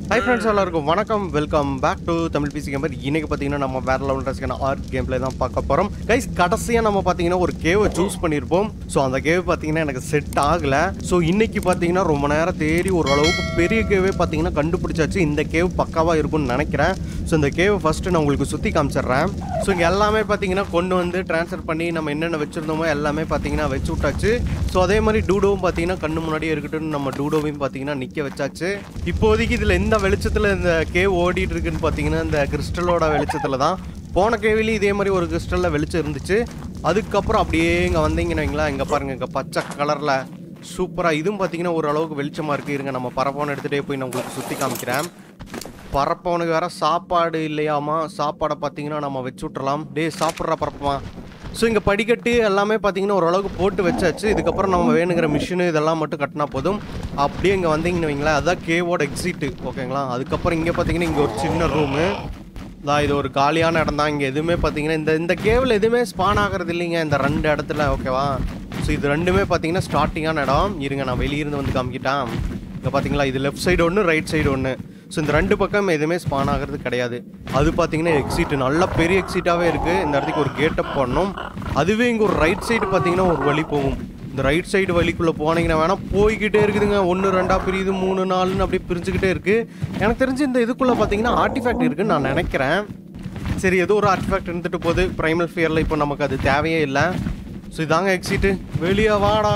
high friends எல்லாருக்கும் வணக்கம் welcome back to Tamil PC gamer இன்னைக்கு பார்த்தீங்கன்னா நம்ம வேற லெவல் ரசிக்கான ஆர்ட் கேம் பிளே தான் பார்க்க போகிறோம் கைஸ் கடைசியாக நம்ம பார்த்தீங்கன்னா ஒரு கேவை சூஸ் பண்ணியிருப்போம் ஸோ அந்த கேவ் பார்த்தீங்கன்னா எனக்கு செட் ஆகலை ஸோ இன்னைக்கு பார்த்தீங்கன்னா ரொம்ப நேரம் தேடி ஓரளவுக்கு பெரிய கேவே பார்த்தீங்கன்னா கண்டுபிடிச்சாச்சு இந்த கேவ் பக்காவாக இருக்கும்னு நினைக்கிறேன் ஸோ இந்த கேவை ஃபஸ்ட்டு நான் உங்களுக்கு சுற்றி காமிச்சிடுறேன் ஸோ இங்கே எல்லாமே பார்த்தீங்கன்னா கொண்டு வந்து ட்ரான்ஸ்ஃபர் பண்ணி நம்ம என்னென்ன வச்சுருந்தோமோ எல்லாமே பார்த்தீங்கன்னா வச்சு விட்டாச்சு ஸோ அதே மாதிரி டூடோவும் பார்த்தீங்கன்னா கண்ணு முன்னாடியே இருக்கட்டும் நம்ம டூடோவையும் பார்த்தீங்கன்னா நிற்க வச்சாச்சு இப்போதைக்கு இதில் எந்த வெளிச்சத்தில் இந்த கேவ் ஓடிட்டு இருக்குன்னு பார்த்தீங்கன்னா இந்த கிறிஸ்டலோட வெளிச்சத்தில் தான் போன கேவிலையும் இதே மாதிரி ஒரு கிறிஸ்டலில் வெளிச்சம் இருந்துச்சு அதுக்கப்புறம் அப்படியே இங்கே வந்தீங்கன்னு வைங்களேன் இங்கே பாருங்க இங்கே பச்சை கலரில் சூப்பராக இதுவும் பார்த்தீங்கன்னா ஓரளவுக்கு வெளிச்சமாக இருக்குது இருங்க நம்ம பரப்பவனை எடுத்துகிட்டே போய் நான் உங்களுக்கு சுற்றி காமிக்கிறேன் பறப்பவனுக்கு வேற சாப்பாடு இல்லையாமா சாப்பாடை பார்த்தீங்கன்னா நம்ம வச்சு விட்றலாம் டேய் சாப்பிட்ற பறப்பமா ஸோ இங்கே படிக்கட்டு எல்லாமே பார்த்தீங்கன்னா ஓரளவுக்கு போட்டு வச்சாச்சு இதுக்கப்புறம் நம்ம வேணுங்கிற மிஷினு இதெல்லாம் மட்டும் கட்டினா போதும் அப்படியே இங்கே வந்தீங்கன்னு வைங்களேன் அதுதான் கேவோட எக்ஸிட்டு ஓகேங்களா அதுக்கப்புறம் இங்கே பார்த்தீங்கன்னா இங்கே ஒரு சின்ன ரூமு தான் இது ஒரு காலியான இடம் தான் இங்கே எதுவுமே பார்த்தீங்கன்னா இந்த இந்த கேவில் எதுவுமே ஸ்பான் ஆகிறது இல்லைங்க இந்த ரெண்டு இடத்துல ஓகேவா ஸோ இது ரெண்டுமே பார்த்தீங்கன்னா ஸ்டார்டிங்கான இடம் இருங்க நான் வெளியிருந்து வந்து காமிக்கிட்டான் இங்கே பார்த்தீங்களா இது லெஃப்ட் சைடு ஒன்று ரைட் சைடு ஒன்று ஸோ இந்த ரெண்டு பக்கம் எதுவுமே ஸ்பான் ஆகிறது கிடையாது அது பார்த்தீங்கன்னா எக்ஸிட் நல்ல பெரிய எக்ஸிட்டாகவே இருக்குது இந்த இடத்துக்கு ஒரு கேட்டப் பண்ணணும் அதுவே இங்கே ஒரு ரைட் சைடு பார்த்தீங்கன்னா ஒரு வழி போகும் இந்த ரைட் சைடு வழிக்குள்ளே போனீங்கன்னா வேணால் போய்கிட்டே இருக்குதுங்க ஒன்று ரெண்டாக பிரியுது மூணு நாலுன்னு அப்படியே பிரிஞ்சுக்கிட்டே இருக்குது எனக்கு தெரிஞ்சு இந்த இதுக்குள்ளே பார்த்தீங்கன்னா ஆர்டிஃபேக்ட் இருக்குன்னு நான் நினைக்கிறேன் சரி ஏதோ ஒரு ஆர்டிஃபேக்ட் இருந்துட்டு போகுது ப்ரைமல் ஃபியரில் இப்போ நமக்கு அது தேவையே இல்லை ஸோ இதாங்க எக்ஸிட்டு வெளியே வாடா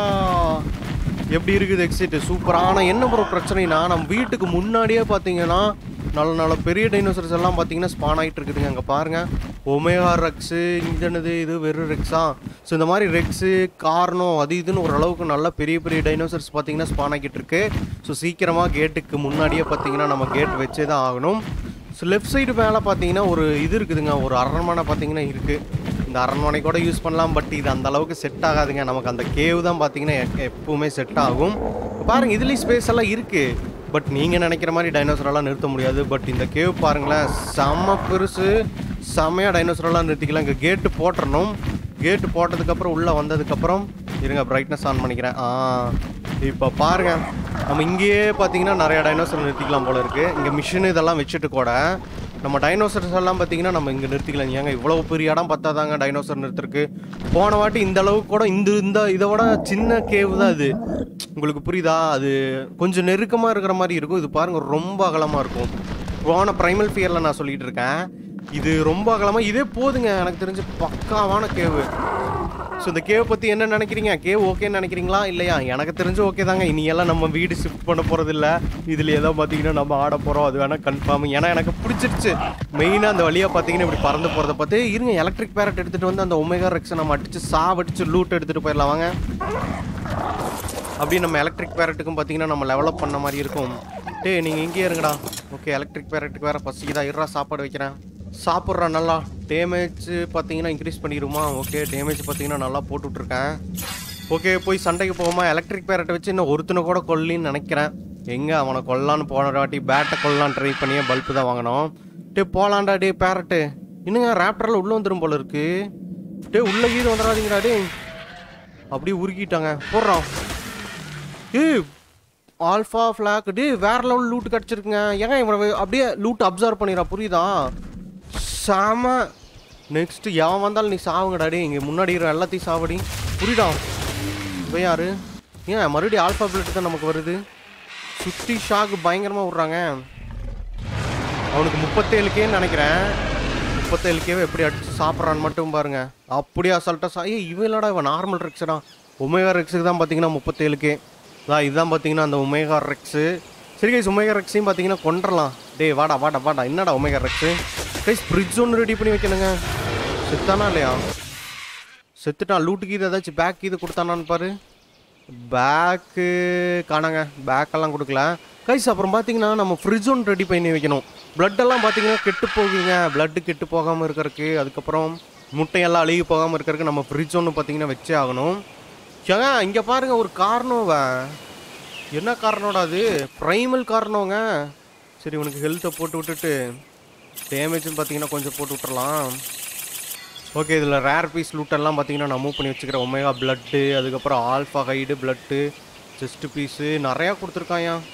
எப்படி இருக்குது எக்ஸிட் சூப்பரான என்ன ஒரு பிரச்சனைனா நம்ம வீட்டுக்கு முன்னாடியே பார்த்தீங்கன்னா நல்ல நல்ல பெரிய டைனோசர்ஸ் எல்லாம் பார்த்தீங்கன்னா ஸ்பான் ஆகிட்டு இருக்குதுங்க அங்கே பாருங்கள் ஒமேகா ரெக்ஸு இந்த என்னது இது வெறும் ரெக்ஸா ஸோ இந்த மாதிரி ரெக்ஸு கார்னோ அது இதுன்னு ஓரளவுக்கு நல்ல பெரிய பெரிய டைனோசர்ஸ் பார்த்தீங்கன்னா ஸ்பான் ஆகிட்டு இருக்கு ஸோ சீக்கிரமாக கேட்டுக்கு முன்னாடியே பார்த்தீங்கன்னா நம்ம கேட் வச்சே தான் ஆகணும் ஸோ லெஃப்ட் சைடு மேலே பார்த்தீங்கன்னா ஒரு இது இருக்குதுங்க ஒரு அரண்மனை பார்த்தீங்கன்னா இருக்குது இந்த அரண்மனை கூட யூஸ் பண்ணலாம் பட் இது அந்த அளவுக்கு செட் ஆகாதுங்க நமக்கு அந்த கேவ் தான் பார்த்தீங்கன்னா எ- எப்பவுமே செட் ஆகும் பாருங்க இதுலேயும் ஸ்பேஸ் எல்லாம் இருக்கு பட் நீங்கள் நினைக்கிற மாதிரி டைனோசர் எல்லாம் நிறுத்த முடியாது பட் இந்த கேவ் பாருங்களேன் செம்ம பெருசு செம்மையாக டைனோசர் எல்லாம் நிறுத்திக்கலாம் இங்கே கேட்டு போட்டுறணும் கேட்டு போட்டதுக்கப்புறம் உள்ளே வந்ததுக்கப்புறம் இருங்க பிரைட்னஸ் ஆன் பண்ணிக்கிறேன் ஆ இப்போ பாருங்க நம்ம இங்கேயே பார்த்தீங்கன்னா நிறைய டைனோசர் நிறுத்திக்கலாம் போல இருக்கு இங்கே மிஷின் இதெல்லாம் வச்சுட்டு கூட நம்ம டைனோசர்ஸ் எல்லாம் பார்த்தீங்கன்னா நம்ம இங்கே நிறுத்திக்கலாம் ஏங்க இவ்வளோ பெரிய இடம் பார்த்தாதாங்க டைனோசர் நிறுத்துறதுக்கு போன வாட்டி இந்த அளவுக்கு கூட இந்த இந்த இதை விட சின்ன கேவ் தான் இது உங்களுக்கு புரியுதா அது கொஞ்சம் நெருக்கமாக இருக்கிற மாதிரி இருக்கும் இது பாருங்க ரொம்ப அகலமாக இருக்கும் போன ப்ரைமல் ஃபியரில் நான் சொல்லிட்டு இருக்கேன் இது ரொம்ப அகலமாக இதே போதுங்க எனக்கு தெரிஞ்சு பக்காவான கேவு ஸோ இந்த கேவ் பற்றி என்ன நினைக்கிறீங்க கேவ் ஓகேன்னு நினைக்கிறீங்களா இல்லையா எனக்கு தெரிஞ்சு ஓகே தாங்க இனியெல்லாம் நம்ம வீடு ஷிஃப்ட் பண்ண போகிறது இல்லை இதில் ஏதோ பார்த்தீங்கன்னா நம்ம ஆட போகிறோம் அது வேணால் கன்ஃபார்ம் ஏன்னா எனக்கு பிடிச்சிருச்சு மெயினாக அந்த வழியாக பார்த்தீங்கன்னா இப்படி பறந்து போகிறத பார்த்து இருங்க எலக்ட்ரிக் பேரட் எடுத்துகிட்டு வந்து அந்த ஒமேகா ரெக்ஸை நம்ம அடிச்சு சாவடிச்சு லூட் எடுத்துகிட்டு போயிடலாம் வாங்க அப்படியே நம்ம எலக்ட்ரிக் பேரட்டுக்கும் பார்த்தீங்கன்னா நம்ம லெவலப் பண்ண மாதிரி இருக்கும் டேய் நீங்கள் இங்கேயே இருங்கடா ஓகே எலக்ட்ரிக் பேரட்டுக்கு வேறு பசிக்குதா இருறா சாப்பாடு வைக்கிறேன் சாப்பிட்றா நல்லா டேமேஜ் பார்த்தீங்கன்னா இன்க்ரீஸ் பண்ணிடுமா ஓகே டேமேஜ் பார்த்தீங்கன்னா நல்லா போட்டு விட்ருக்கேன் ஓகே போய் சண்டைக்கு போகாம எலக்ட்ரிக் பேரட்டை வச்சு இன்னும் ஒருத்தனை கூட கொல்லின்னு நினைக்கிறேன் எங்கே அவனை கொல்லான்னு போன வாட்டி பேட்டை கொல்லான்னு ட்ரை பண்ணியே பல்பு தான் வாங்கினோம் டே போலான்டா டே பேரட்டு இன்னுங்க ரேப்டரில் உள்ளே வந்துடும் போல இருக்கு டே உள்ள கீது வந்துடாதீங்கடா டே அப்படியே உருக்கிட்டாங்க போடுறோம் ஏய் ஆல்ஃபா ஃப்ளாக் டே வேற லெவல் லூட் கிடச்சிருக்குங்க ஏங்க இவனை அப்படியே லூட் அப்சர்வ் பண்ணிடுறா புரியுதா செம நெக்ஸ்ட் எவன் வந்தாலும் நீ சாவுங்கடா டே இங்கே முன்னாடி இருக்கிற எல்லாத்தையும் சாவடி புரியுதா இவன் யாரு ஏன் மறுபடியும் ஆல்ஃபா பிளட் தான் நமக்கு வருது சுற்றி ஷாக் பயங்கரமாக விட்றாங்க அவனுக்கு முப்பத்தேழுக்கேன்னு நினைக்கிறேன் முப்பத்தேழுக்கேவே எப்படி அடிச்சு சாப்பிட்றான்னு மட்டும் பாருங்க அப்படியே அசால்ட்டாக சா ஏய் இவன் இல்லடா இவன் நார்மல் ரெக்ஸடா ஒமேகா ரெக்ஸுக்கு தான் பார்த்தீங்கன்னா முப்பத்தேழுக்கே தான் இதுதான் பார்த்தீங்கன்னா அந்த ஒமேகா ரெக்ஸு சரி கைஸ் ஒமேகா ரெக்ஸையும் பார்த்தீங்கன்னா கொண்டுறலாம் டேய் வாடா வாடா வாடா என்னடா ஒமேகா ரெக்ஸு கைஸ் ஃப்ரிட்ஜ் ஒன்று ரெடி பண்ணி வைக்கணுங்க செத்தானா இல்லையா செத்துட்டான் லூட்டுக்கு இது ஏதாச்சும் பேக் இது கொடுத்தானான்னு பாரு பேக்கு காணாங்க பேக்கெல்லாம் கொடுக்கல கைஸ் அப்புறம் பார்த்தீங்கன்னா நம்ம ஃப்ரிட்ஜ் ஒன்று ரெடி பண்ணி வைக்கணும் blood எல்லாம் பார்த்தீங்கன்னா கெட்டு போகுதுங்க blood கெட்டு போகாமல் இருக்கறதுக்கு அதுக்கப்புறம் முட்டையெல்லாம் அழுகி போகாமல் இருக்கறதுக்கு நம்ம ஃப்ரிட்ஜ் ஒன்று பார்த்தீங்கன்னா வச்சே ஆகணும் ஏங்க இங்கே பாருங்க ஒரு காரணம் என்ன காரணம்டா அது ப்ரைமல் காரணங்க சரி உனக்கு ஹெல்த்தை போட்டு விட்டுட்டு டேமேஜும் பார்த்தீங்கன்னா கொஞ்சம் போட்டு விட்டுறலாம் ஓகே இதில் ரேர் பீஸ் லூட்டெல்லாம் பார்த்தீங்கன்னா நான் மூவ் பண்ணி வச்சுக்கிறேன் ஒமேகா பிளட்டு அதுக்கப்புறம் alpha hide blood chest piece நிறையா கொடுத்துருக்காயா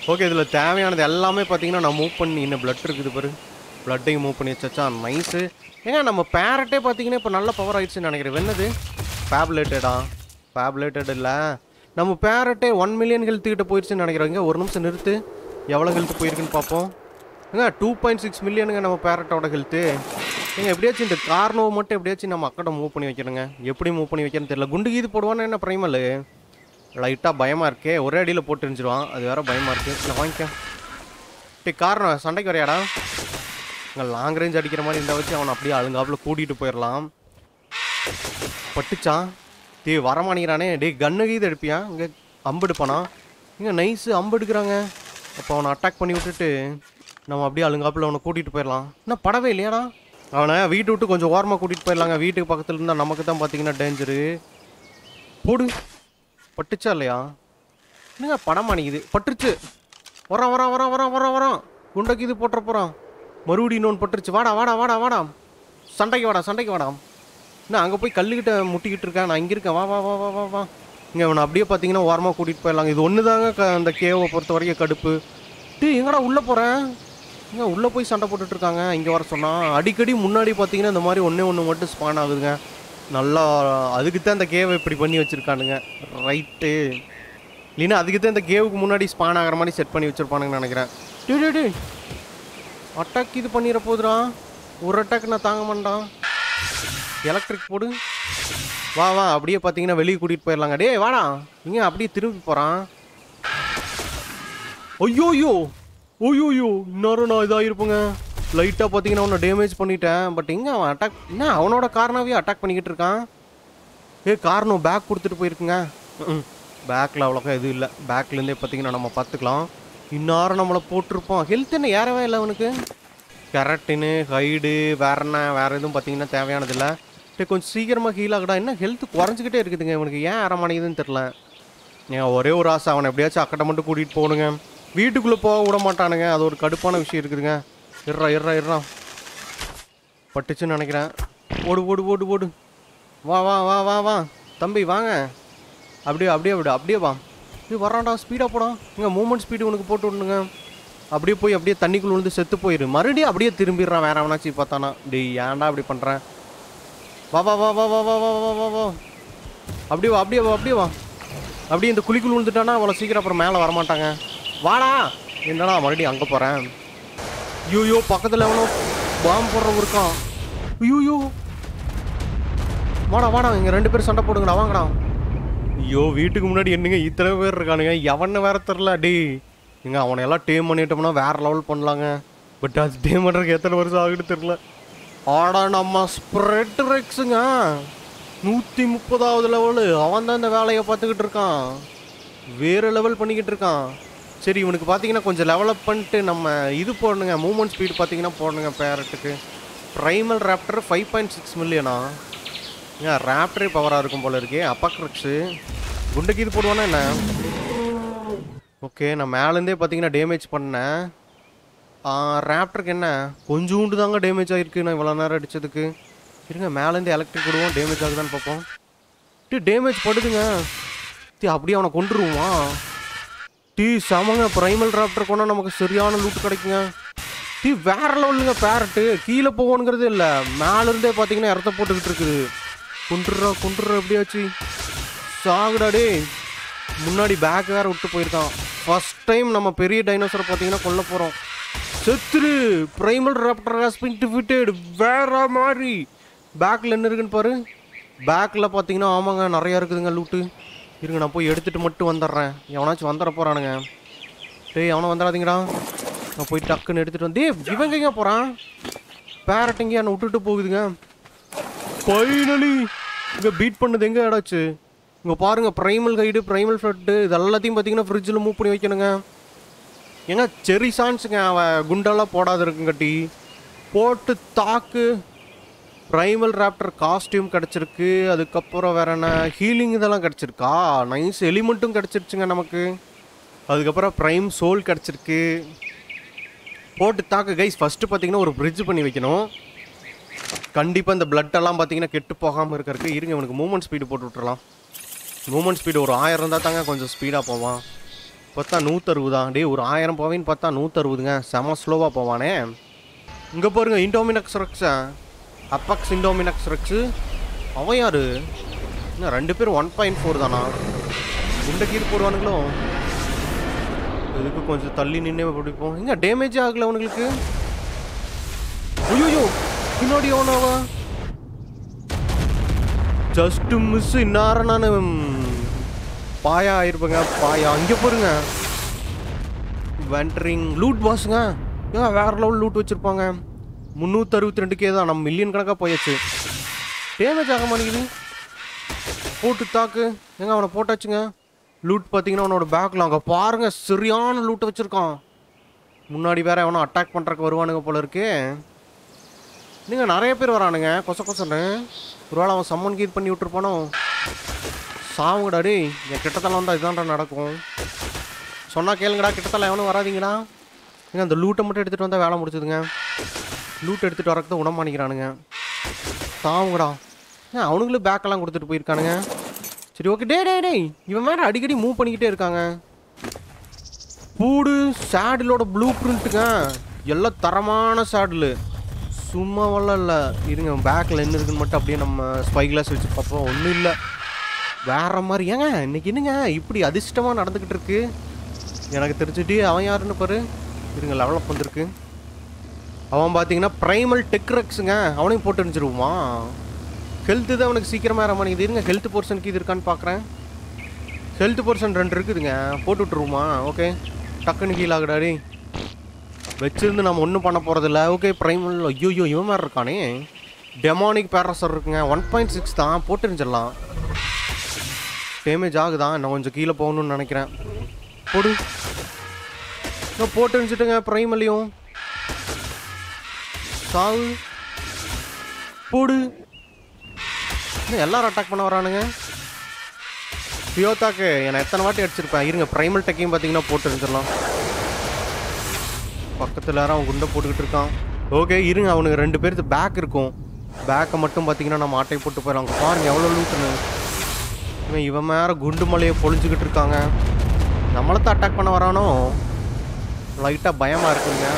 ஓகே இதில் தேவையானது எல்லாமே பார்த்தீங்கன்னா நான் மூவ் பண்ணி இன்னும் பிளட் இருக்குது பாரு பிளட்டையும் மூவ் பண்ணி வச்சாச்சா நைஸு ஏங்க நம்ம பேரட்டே பார்த்தீங்கன்னா இப்போ நல்ல பவர் ஆயிடுச்சுன்னு நினைக்கிறேன் வென்னது ஃபேப்லேட்டடா ஃபேப்லேட்டட் இல்லை நம்ம பேரட்டே ஒன் மில்லியன் ஹெல்த் கிட்ட போயிடுச்சுன்னு நினைக்கிறேன் இங்க ஒரு நிமிஷம் நிறுத்து எவ்வளோ ஹெல்த் போயிருக்குன்னு பார்ப்போம் ஏங்க டூ பாயிண்ட் சிக்ஸ் மில்லியனுங்க நம்ம பேரட்டோட ஹெல்த்து ஏங்க எப்படியாச்சும் இந்த கார்னோவை மட்டும் எப்படியாச்சும் நம்ம அக்கடை மூவ் பண்ணி வைக்கணுங்க எப்படி மூவ் பண்ணி வைக்கிறேன்னு தெரியல குண்டு கீது போடுவான்னு என்ன ப்ரைமல் லைட்டாக பயமாக இருக்கே ஒரே அடியில் போட்டு எரிஞ்சிருவான் அது வேற பயமாக இருக்கு நான் வாங்கிக்க டே காரணம் சண்டைக்கு வரையாடா இங்கே லாங் ரேஞ்ச் அடிக்கிற மாதிரி இருந்தால் வச்சு அவனை அப்படியே அழுங்காப்புல கூட்டிகிட்டு போயிடலாம் பட்டுச்சான் டே வரமாட்டேங்கிறானே டே கன்னு கீது எடுப்பியா இங்கே அம்பு எடுப்பானா இங்கே நைஸு அம்பு எடுக்கிறாங்க அப்போ அவனை அட்டாக் பண்ணி விட்டுட்டு நம்ம அப்படியே அழுங்காப்புல அவனை கூட்டிகிட்டு போயிடலாம் என்ன படவே இல்லையாடா அவனை வீட்டை விட்டு கொஞ்சம் ஓரமாக கூட்டிகிட்டு போயிடலாங்க வீட்டுக்கு பக்கத்தில் இருந்தால் நமக்கு தான் பார்த்தீங்கன்னா டேஞ்சரு போடு பட்டுச்சா இல்லையா என்னங்க படம் அணிக்குது பட்டுருச்சு வரான் வரான் வரான் வரான் வரான் வரான் குண்டைக்கு இது போட்டுற போகிறான் மறுபடியும் இன்னொன்று பட்டுருச்சு வாடா வாடா வாடா வாடா சண்டைக்கு வாடா சண்டைக்கு வாடா என்ன அங்கே போய் கல்லுக்கிட்ட முட்டிக்கிட்டு இருக்கேன் நான் இங்கே இருக்கேன் வா வா வா வா வா வா இங்கே அவனை அப்படியே பார்த்தீங்கன்னா ஓரமாக கூட்டிகிட்டு போயிடலாங்க இது ஒன்று தாங்க க அந்த கேவை பொறுத்த வரைக்கும் கடுப்பு டீ எங்கடா உள்ளே போகிறேன் இங்கே உள்ளே போய் சண்டை போட்டுட்டு இருக்காங்க இங்கே வர சொன்னா அடிக்கடி முன்னாடி பார்த்தீங்கன்னா இந்த மாதிரி ஒன்றே ஒன்று மட்டும் ஸ்பான் ஆகுதுங்க நல்லா அதுக்கு தான் இந்த கேவை இப்படி பண்ணி வச்சுருக்கானுங்க ரைட்டு இல்லைன்னா அதுக்கு தான் இந்த கேவுக்கு முன்னாடி ஸ்பான் ஆகிற மாதிரி செட் பண்ணி வச்சுருப்பானுங்கன்னு நினைக்கிறேன் டே டே டே அட்டாக் இது பண்ணிட போதுடா ஒரு அட்டாக் நான் தாங்க மாட்டான் எலக்ட்ரிக் போடு வா வா அப்படியே பார்த்தீங்கன்னா வெளியே கூட்டிகிட்டு போயிடலாங்க டேய் வாடா இங்கே அப்படியே திரும்பி போகிறான் ஐயோயோ ஓயோயோ இன்னொரு நான் இதாக இருப்பேங்க லைட்டாக பார்த்தீங்கன்னா அவனை டேமேஜ் பண்ணிட்டேன் பட் எங்கே அவன் அட்டாக் என்ன அவனோட காரணாவே அட்டாக் பண்ணிக்கிட்டு இருக்கான் ஏ காரணம் பேக் கொடுத்துட்டு போயிருக்குங்க பேக்கில் அவ்வளோக்கா எதுவும் இல்லை பேக்லேருந்தே பார்த்தீங்கன்னா நம்ம பார்த்துக்கலாம் இந்நேரம் நம்மளை போட்டிருப்போம் ஹெல்த் என்ன ஏறவே இல்லை அவனுக்கு கெரட்டினு ஹைடு வேற என்ன வேறு எதுவும் பார்த்தீங்கன்னா தேவையானது இல்லை டே கொஞ்சம் சீக்கிரமாக ஹீல் ஆகடா என்ன ஹெல்த் குறைஞ்சிக்கிட்டே இருக்குதுங்க இவனுக்கு ஏன் அறமானேங்குதுன்னு தெரில ஏன் ஒரே ஒரு ஆசை அவனை எப்படியாச்சும் அக்கட்டை மட்டும் கூட்டிகிட்டு போகணுங்க வீட்டுக்குள்ளே போக விட மாட்டானுங்க அது ஒரு கடுப்பான விஷயம் இருக்குதுங்க இறா இறா இறா பட்டுச்சுன்னு நினைக்கிறேன் ஓடு ஓடு ஓடு ஓடு வா வா வா வா வா தம்பி வாங்க அப்படியே அப்படியே விடு அப்படியே வா இது வரான்டா ஸ்பீடாக போடா இங்கே மூமெண்ட் ஸ்பீடு உனக்கு போட்டு விடணுங்க அப்படியே போய் அப்படியே தண்ணிக்குள்ள விழுந்து செத்து போயிரு மறுபடியும் அப்படியே திரும்பிடுறான் வேற அவனாச்சு பார்த்தானா டேய் ஏன்டா அப்படி பண்ணுறேன் வா வா வா வா வா வா வா வா வா வா அப்படியே வா அப்படியே வா அப்படியே வா அப்படியே இந்த குழிக்குள் விழுந்துட்டானா அவ்வளோ சீக்கிரம் அப்புறம் மேலே வரமாட்டாங்க வாடா என்னடா மறுபடியும் அங்கே போகிறேன் ஐயோ பக்கத்தில் எவனோ பாம்பு போடுறவன் இருக்கான் ஐயோ வாடா வாடா இங்கே ரெண்டு பேரும் சண்டை போடுங்கடா வாங்கடா ஐயோ வீட்டுக்கு முன்னாடி என்னங்க இத்தனை பேர் இருக்கானுங்க எவன்னு வேற தெரில டேய் எங்க அவனை எல்லாம் டேம் பண்ணிட்டோம்னா வேற லெவல் பண்ணலாங்க பட் அது டேம் பண்ணுறதுக்கு எத்தனை வருஷம் ஆகுன்னு தெரில ஆடா நம்ம ஸ்ப்ரெட் ரெக்ஸுங்க நூற்றி முப்பதாவது லெவலு அவன் தான் இந்த வேலையை பார்த்துக்கிட்டு இருக்கான் வேறு லெவல் பண்ணிக்கிட்டு இருக்கான் சரி இவனுக்கு பார்த்தீங்கன்னா கொஞ்சம் லெவலப் பண்ணிட்டு நம்ம இது போடணுங்க மூமெண்ட் ஸ்பீடு பார்த்தீங்கன்னா போடணுங்க பேரட்டுக்கு primal raptor five point six மில்லியனா ஏன் ராப்டரே பவராக இருக்கும் போல இருக்கே அப்பக்ரக்ஸு குண்டுக்கு இது போடுவானா என்ன ஓகே நான் மேலேருந்தே பார்த்தீங்கன்னா டேமேஜ் பண்ணேன் ராப்டருக்கு என்ன கொஞ்சோண்டு தாங்க டேமேஜ் ஆகிருக்கு நான் இவ்வளோ நேரம் அடித்ததுக்கு இருங்க மேலேருந்து எலக்ட்ரிக் விடுவோம் டேமேஜ் ஆகுதான்னு பார்ப்போம் டீ டேமேஜ் படுதுங்க டீ அப்படியே அவனை கொண்டுருவோமா டீ செமங்க ப்ரைமல் ராப்டர் கொண்டா நமக்கு சரியான லூட் கிடைக்குங்க டீ வேற லெவலுங்க பேரட்டு கீழே போகணுங்கிறது இல்லை மேலேருந்தே பார்த்தீங்கன்னா இடத்த போட்டுக்கிட்டு இருக்குது குண்டுறா குண்டுறா எப்படியாச்சு சாகுடா டேய் முன்னாடி பேக் வேற விட்டு போயிருக்கான் ஃபர்ஸ்ட் டைம் நம்ம பெரிய டைனோசரை பார்த்தீங்கன்னா கொல்ல போகிறோம் செத்துரு primal raptor has been defeated வேற மாதிரி பேக்கில் என்ன இருக்குன்னு பாரு பேக்கில் பார்த்தீங்கன்னா ஆமாங்க நிறையா இருக்குதுங்க லூட்டு இருங்க நான் போய் எடுத்துகிட்டு மட்டும் வந்துடுறேன் எவனாச்சும் வந்துட போகிறானுங்க டேய் அவனை வந்துடாதீங்கடா நான் போய் டக்குன்னு எடுத்துகிட்டு வந்து டேய் இவங்க எங்கே போகிறான் பேரட் எங்கேயா என்னை விட்டுட்டு போகுதுங்க ஃபைனலி இங்கே பீட் பண்ணது எங்கே இடாச்சு இங்கே பாருங்க ப்ரைமல் கைடு ப்ரைமல் ஃப்ளட்டு இது எல்லாத்தையும் பார்த்தீங்கன்னா ஃப்ரிட்ஜில் மூவ் பண்ணி வைக்கணுங்க ஏங்க செரி சான்ஸுங்க அவன் குண்டெல்லாம் போடாத இருக்குங்கட்டி போட்டு தாக்கு ப்ரைமல் ராப்டர் காஸ்டியூம் கிடச்சிருக்கு அதுக்கப்புறம் வேற என்ன ஹீலிங் இதெல்லாம் கிடச்சிருக்கா நைஸ் எலிமெண்ட்டும் கிடச்சிருச்சுங்க நமக்கு அதுக்கப்புறம் ப்ரைம் சோல் கிடச்சிருக்கு போட்டு தாக்கு கைஸ் ஃபஸ்ட்டு பார்த்தீங்கன்னா ஒரு bridge பண்ணி வைக்கணும் கண்டிப்பாக இந்த blood எல்லாம் பார்த்தீங்கன்னா கெட்டு போகாமல் இருக்கறதுக்கு இருங்க இவனுக்கு மூமெண்ட் ஸ்பீடு போட்டு விட்டுறலாம் மூமெண்ட் ஸ்பீடு ஒரு ஆயிரம் இருந்தால் தாங்க கொஞ்சம் ஸ்பீடாக போவான் பார்த்தா நூற்றறுபதா டேய் ஒரு ஆயிரம் போவேன்னு பார்த்தா நூற்றறுபதுங்க செம ஸ்லோவாக போவானே இங்கே பாருங்க இண்டோமினக்ஸ் ரெக்ஸா அப்பக்ஸ் இண்டோமினக்ஸ் ரெக்ஸு அவன் யாரு என்ன ரெண்டு பேரும் ஒன் பாயிண்ட் ஃபோர் தானா இந்த கீர் போடுவானுங்களோ இதுக்கு கொஞ்சம் தள்ளி நின்று பிடிப்போம் எங்க டேமேஜ் ஆகல அவனுங்களுக்கு ஐயோ பின்னாடி அவனாவா ஜஸ்ட் மிஸ் இந்நேரம் நான் பாயா ஆயிருப்பேங்க பாயா இங்கே பாருங்க வெண்டரிங் லூட் பாஸுங்க ஏன் வேற லெவல் லூட் வச்சிருப்பாங்க முந்நூற்றி அறுபத்தி ரெண்டு கே தான் நம்ம மில்லியன் கணக்காக போயாச்சு டேமேஜ் ஆக மாட்டேங்குது போட்டு தாக்கு எங்க அவனை போட்டாச்சுங்க லூட் பார்த்தீங்கன்னா அவனோட பேக்கில் அங்கே பாருங்க சரியான லூட்டை வச்சிருக்கான் முன்னாடி வேற எவனோ அட்டாக் பண்ணுறக்கு வருவானுங்க போல இருக்கு நீங்கள் நிறைய பேர் வரானுங்க கொச கொசன்னு ஒருவேளை அவன் சம்மன் கீட் பண்ணி விட்டுருப்பானோ சாவுங்கடா டேய் என் கிட்டத்தெல்லாம் வந்தால் இதான்டா நடக்கும் சொன்னா கேளுங்கடா கிட்டத்தெல்லாம் எவனும் வராதீங்கடா ஏங்க அந்த லூட்டை மட்டும் எடுத்துகிட்டு வந்தால் வேலை முடிச்சதுங்க லூட் எடுத்துகிட்டு வரக்கு உணவு பண்ணிக்கிறானுங்க சாவுங்கடா ஏன் அவனுங்களும் பேக்கெல்லாம் கொடுத்துட்டு போயிருக்கானுங்க சரி ஓகே டே டே டேய் இவன் வேற அடிக்கடி மூவ் பண்ணிக்கிட்டே இருக்காங்க பூடு சேடிலோட ப்ளூ பிரிண்ட்டுங்க எல்லாம் தரமான சேடில் சும்மாவெல்லாம் இல்லை இருங்க பேக்கில் என்ன இருக்குன்னு மட்டும் அப்படியே நம்ம ஸ்பை கிளாஸ் வச்சு பார்ப்போம் ஒன்றும் இல்லை வேற மாதிரி ஏங்க இன்னைக்கு என்னங்க இப்படி அதிர்ஷ்டமாக நடந்துக்கிட்டு இருக்கு எனக்கு தெரிஞ்சுட்டு அவன் யாருன்னு பாரு இருங்க லெவலப் வந்திருக்கு அவன் பார்த்தீங்கன்னா ப்ரைமல் டெக்ரக்ஸுங்க அவனையும் போட்டு அனுப்பிச்சிருவோமா ஹெல்த்து தான் அவனுக்கு சீக்கிரமாக ஏற மாட்டேங்குது இருங்க ஹெல்த் போர்ஷனுக்கு இது இருக்கான்னு பார்க்குறேன் ஹெல்த் போர்ஷன் ரெண்டு இருக்குதுங்க போட்டு விட்ருவோமா ஓகே டக்குன்னு கீழே ஆகுடாடி வச்சிருந்து நம்ம ஒன்றும் பண்ண போகிறதில்ல ஓகே ப்ரைமல் ஐயோ இவன் மாதிரி இருக்கானே டெமானிக் பேரசர் இருக்குங்க ஒன் பாயிண்ட் சிக்ஸ் தான் போட்டு இருந்துடலாம் டேமேஜ் ஆகுதான் நான் கொஞ்சம் கீழே போகணும்னு நினைக்கிறேன் போடு நான் போட்டு இருந்துச்சுட்டுங்க ப்ரைமலையும் சாவு போடு என்ன எல்லாரும் அட்டாக் பண்ண வரானுங்க பியோதாக்கு என்னை எத்தனை வாட்டி அடிச்சிருப்பேன் இருங்க ப்ரைமல் டெக்கையும் பார்த்தீங்கன்னா போட்டு இருந்துடலாம் பக்கத்தில் யாரும் அவன் குண்டை போட்டுக்கிட்டு இருக்கான் ஓகே இருங்க அவனுக்கு ரெண்டு பேருக்கு பேக் இருக்கும் பேக்கை மட்டும் பார்த்தீங்கன்னா நம்ம ஆட்டை போட்டு போயிடலாம் அங்கே பாருங்க எவ்வளோ லூட்டுன்னு இவன் இவன் மேலே குண்டு மலையை பொழிஞ்சுக்கிட்டு இருக்காங்க நம்மளத்தான் அட்டாக் பண்ண வரானோ லைட்டாக பயமாக இருக்குங்க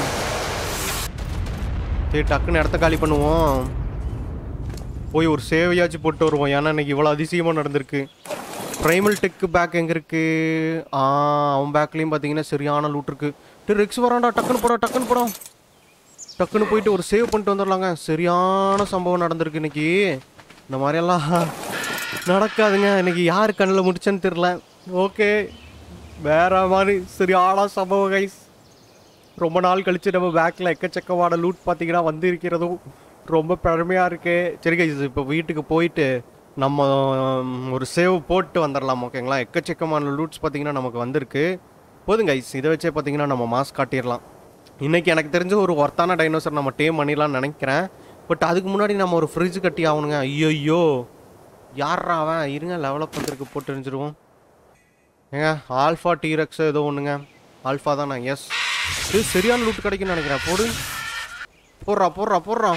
சரி டக்குன்னு இடத்த காலி பண்ணுவோம் போய் ஒரு சேவையாச்சும் போட்டு வருவோம் ஏன்னா இன்னைக்கு இவ்வளோ அதிசயமாக நடந்திருக்கு ப்ரைமல் டெக்கு பேக் எங்கே இருக்கு ஆ அவன் பேக்லேயும் பார்த்தீங்கன்னா சரியான லூட் இருக்கு டேய் ரெக்ஸ் வரான்டா டக்குன்னு போடா டக்குன்னு போடா டக்குன்னு போயிட்டு ஒரு சேவ் பண்ணிட்டு வந்துடலாங்க சரியான சம்பவம் நடந்திருக்கு இன்னைக்கு இந்த மாதிரியெல்லாம் நடக்காதுங்க இன்னைக்கு யார் கண்ணில் முடிச்சேன்னு தெரில ஓகே வேற மாதிரி சரியான சம்பவம் கைஸ் ரொம்ப நாள் கழிச்சு நம்ம பேக்கில் எக்கச்சக்கமான லூட் பார்த்தீங்கன்னா வந்து இருக்கிறதும் ரொம்ப பெருமையாக இருக்கு சரி கைஸ் இப்போ வீட்டுக்கு போயிட்டு நம்ம உம், ஒரு சேவ் போட்டு வந்துடலாம் ஓகேங்களா எக்கச்சக்கமான லூட்ஸ் பார்த்தீங்கன்னா நமக்கு வந்திருக்கு போதும் கைஸ் இதை வச்சே பார்த்தீங்கன்னா நம்ம மாஸ் காட்டிடலாம் இன்னைக்கு எனக்கு தெரிஞ்ச ஒரு ஒர்த்தான டைனோசர் நம்ம டேம் பண்ணிடலாம்னு நினைக்கிறேன் பட் அதுக்கு முன்னாடி நம்ம ஒரு ஃப்ரிட்ஜ் கட்டி ஆகணுங்க ஐயோ யாரா அவன் இருங்க லெவலப் பண்ணுறதுக்கு போட்டு எரிஞ்சிருவோம் ஏங்க ஆல்ஃபா டீரக்ஸ் ஏதோ ஒன்றுங்க ஆல்ஃபா தானே எஸ் இது சரியான லூட் கிடைக்கும்னு நினைக்கிறேன் போடு போடுறா போடுறா போடுறா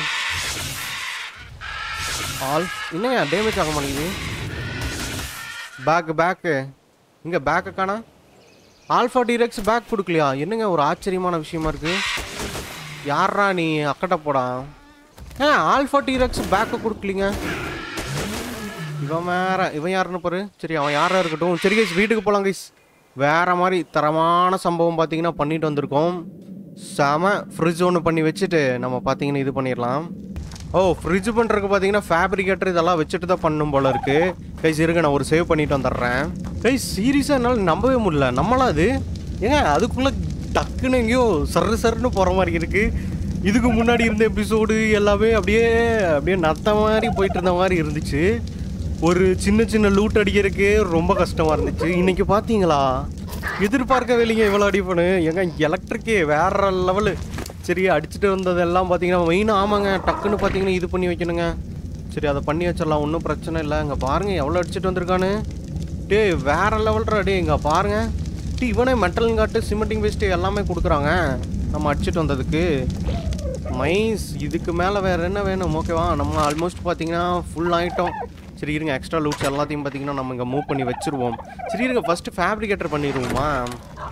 ஆல் என்னங்க டேமேஜ் ஆக மாட்டேங்குது பேக்கு பேக்கு இங்கே பேக்கை காணா ஆல்ஃபா டீரக்ஸ் பேக் கொடுக்கலையா என்னங்க ஒரு ஆச்சரியமான விஷயமா இருக்கு யாரா நீ அக்கட்ட போடா ஆ ஆல்ஃபா டீரக்ஸ் பேக்கை கொடுக்கலீங்க இவன் வேற இவன் யாருன்னு பாரு சரி அவன் யாரா இருக்கட்டும் சரி கைஸ் வீட்டுக்கு போகலாம் கைஸ் வேற மாதிரி தரமான சம்பவம் பார்த்தீங்கன்னா பண்ணிட்டு வந்திருக்கோம் செம ஃப்ரிட்ஜ் ஒன்று பண்ணி வச்சுட்டு நம்ம பார்த்தீங்கன்னா இது பண்ணிடலாம் ஓ ஃப்ரிட்ஜ் பண்ணுறதுக்கு பார்த்தீங்கன்னா ஃபேப்ரிகேட்டர் இதெல்லாம் வச்சுட்டு தான் பண்ணும் போல இருக்கு கைஸ் இருங்க நான் ஒரு சேவ் பண்ணிட்டு வந்துடுறேன் கைஸ் சீரியஸாக என்னால் நம்பவே முடியல நம்மளா அது ஏங்க அதுக்குள்ளே டக்குன்னு எங்கேயோ சர்ரு சர்ன்னு போகிற மாதிரி இருக்கு இதுக்கு முன்னாடி இருந்த எபிசோடு எல்லாமே அப்படியே அப்படியே நத்த மாதிரி போயிட்டு இருந்த மாதிரி இருந்துச்சு ஒரு சின்ன சின்ன லூட் அடிக்கிறதுக்கு ரொம்ப கஷ்டமா இருந்துச்சு இன்னைக்கு பாத்தீங்களா எதிர்பார்க்கவே இல்லைங்க இவ்வளோ அடிப்பணு எங்க எலக்ட்ரிக்கே வேற லெவலு சரி அடிச்சுட்டு வந்ததெல்லாம் பார்த்தீங்கன்னா மெயினாக ஆமாங்க டக்குன்னு பார்த்தீங்கன்னா இது பண்ணி வைக்கணுங்க சரி அதை பண்ணி வச்சிடலாம் ஒன்றும் பிரச்சனை இல்லை இங்கே பாருங்க எவ்வளோ அடிச்சுட்டு வந்திருக்கானு டேய் வேற லெவல்ரா டே இங்கே பாருங்க டே இவனே மெட்டல் காட்டு சிமெண்டிங் வேஸ்ட்டு எல்லாமே கொடுக்குறாங்க நம்ம அடிச்சுட்டு வந்ததுக்கு மைஸ் இதுக்கு மேலே வேற என்ன வேணும் ஓகேவா நம்ம ஆல்மோஸ்ட் பார்த்தீங்கன்னா ஃபுல் ஆகிட்டோம் சரி இருங்க எக்ஸ்ட்ரா லூட்ஸ் எல்லாத்தையும் பார்த்தீங்கன்னா நம்ம இங்கே மூவ் பண்ணி வச்சிருவோம் சரி இருங்க ஃபஸ்ட்டு ஃபேப்ரிகேட்டர் பண்ணிடுவோமா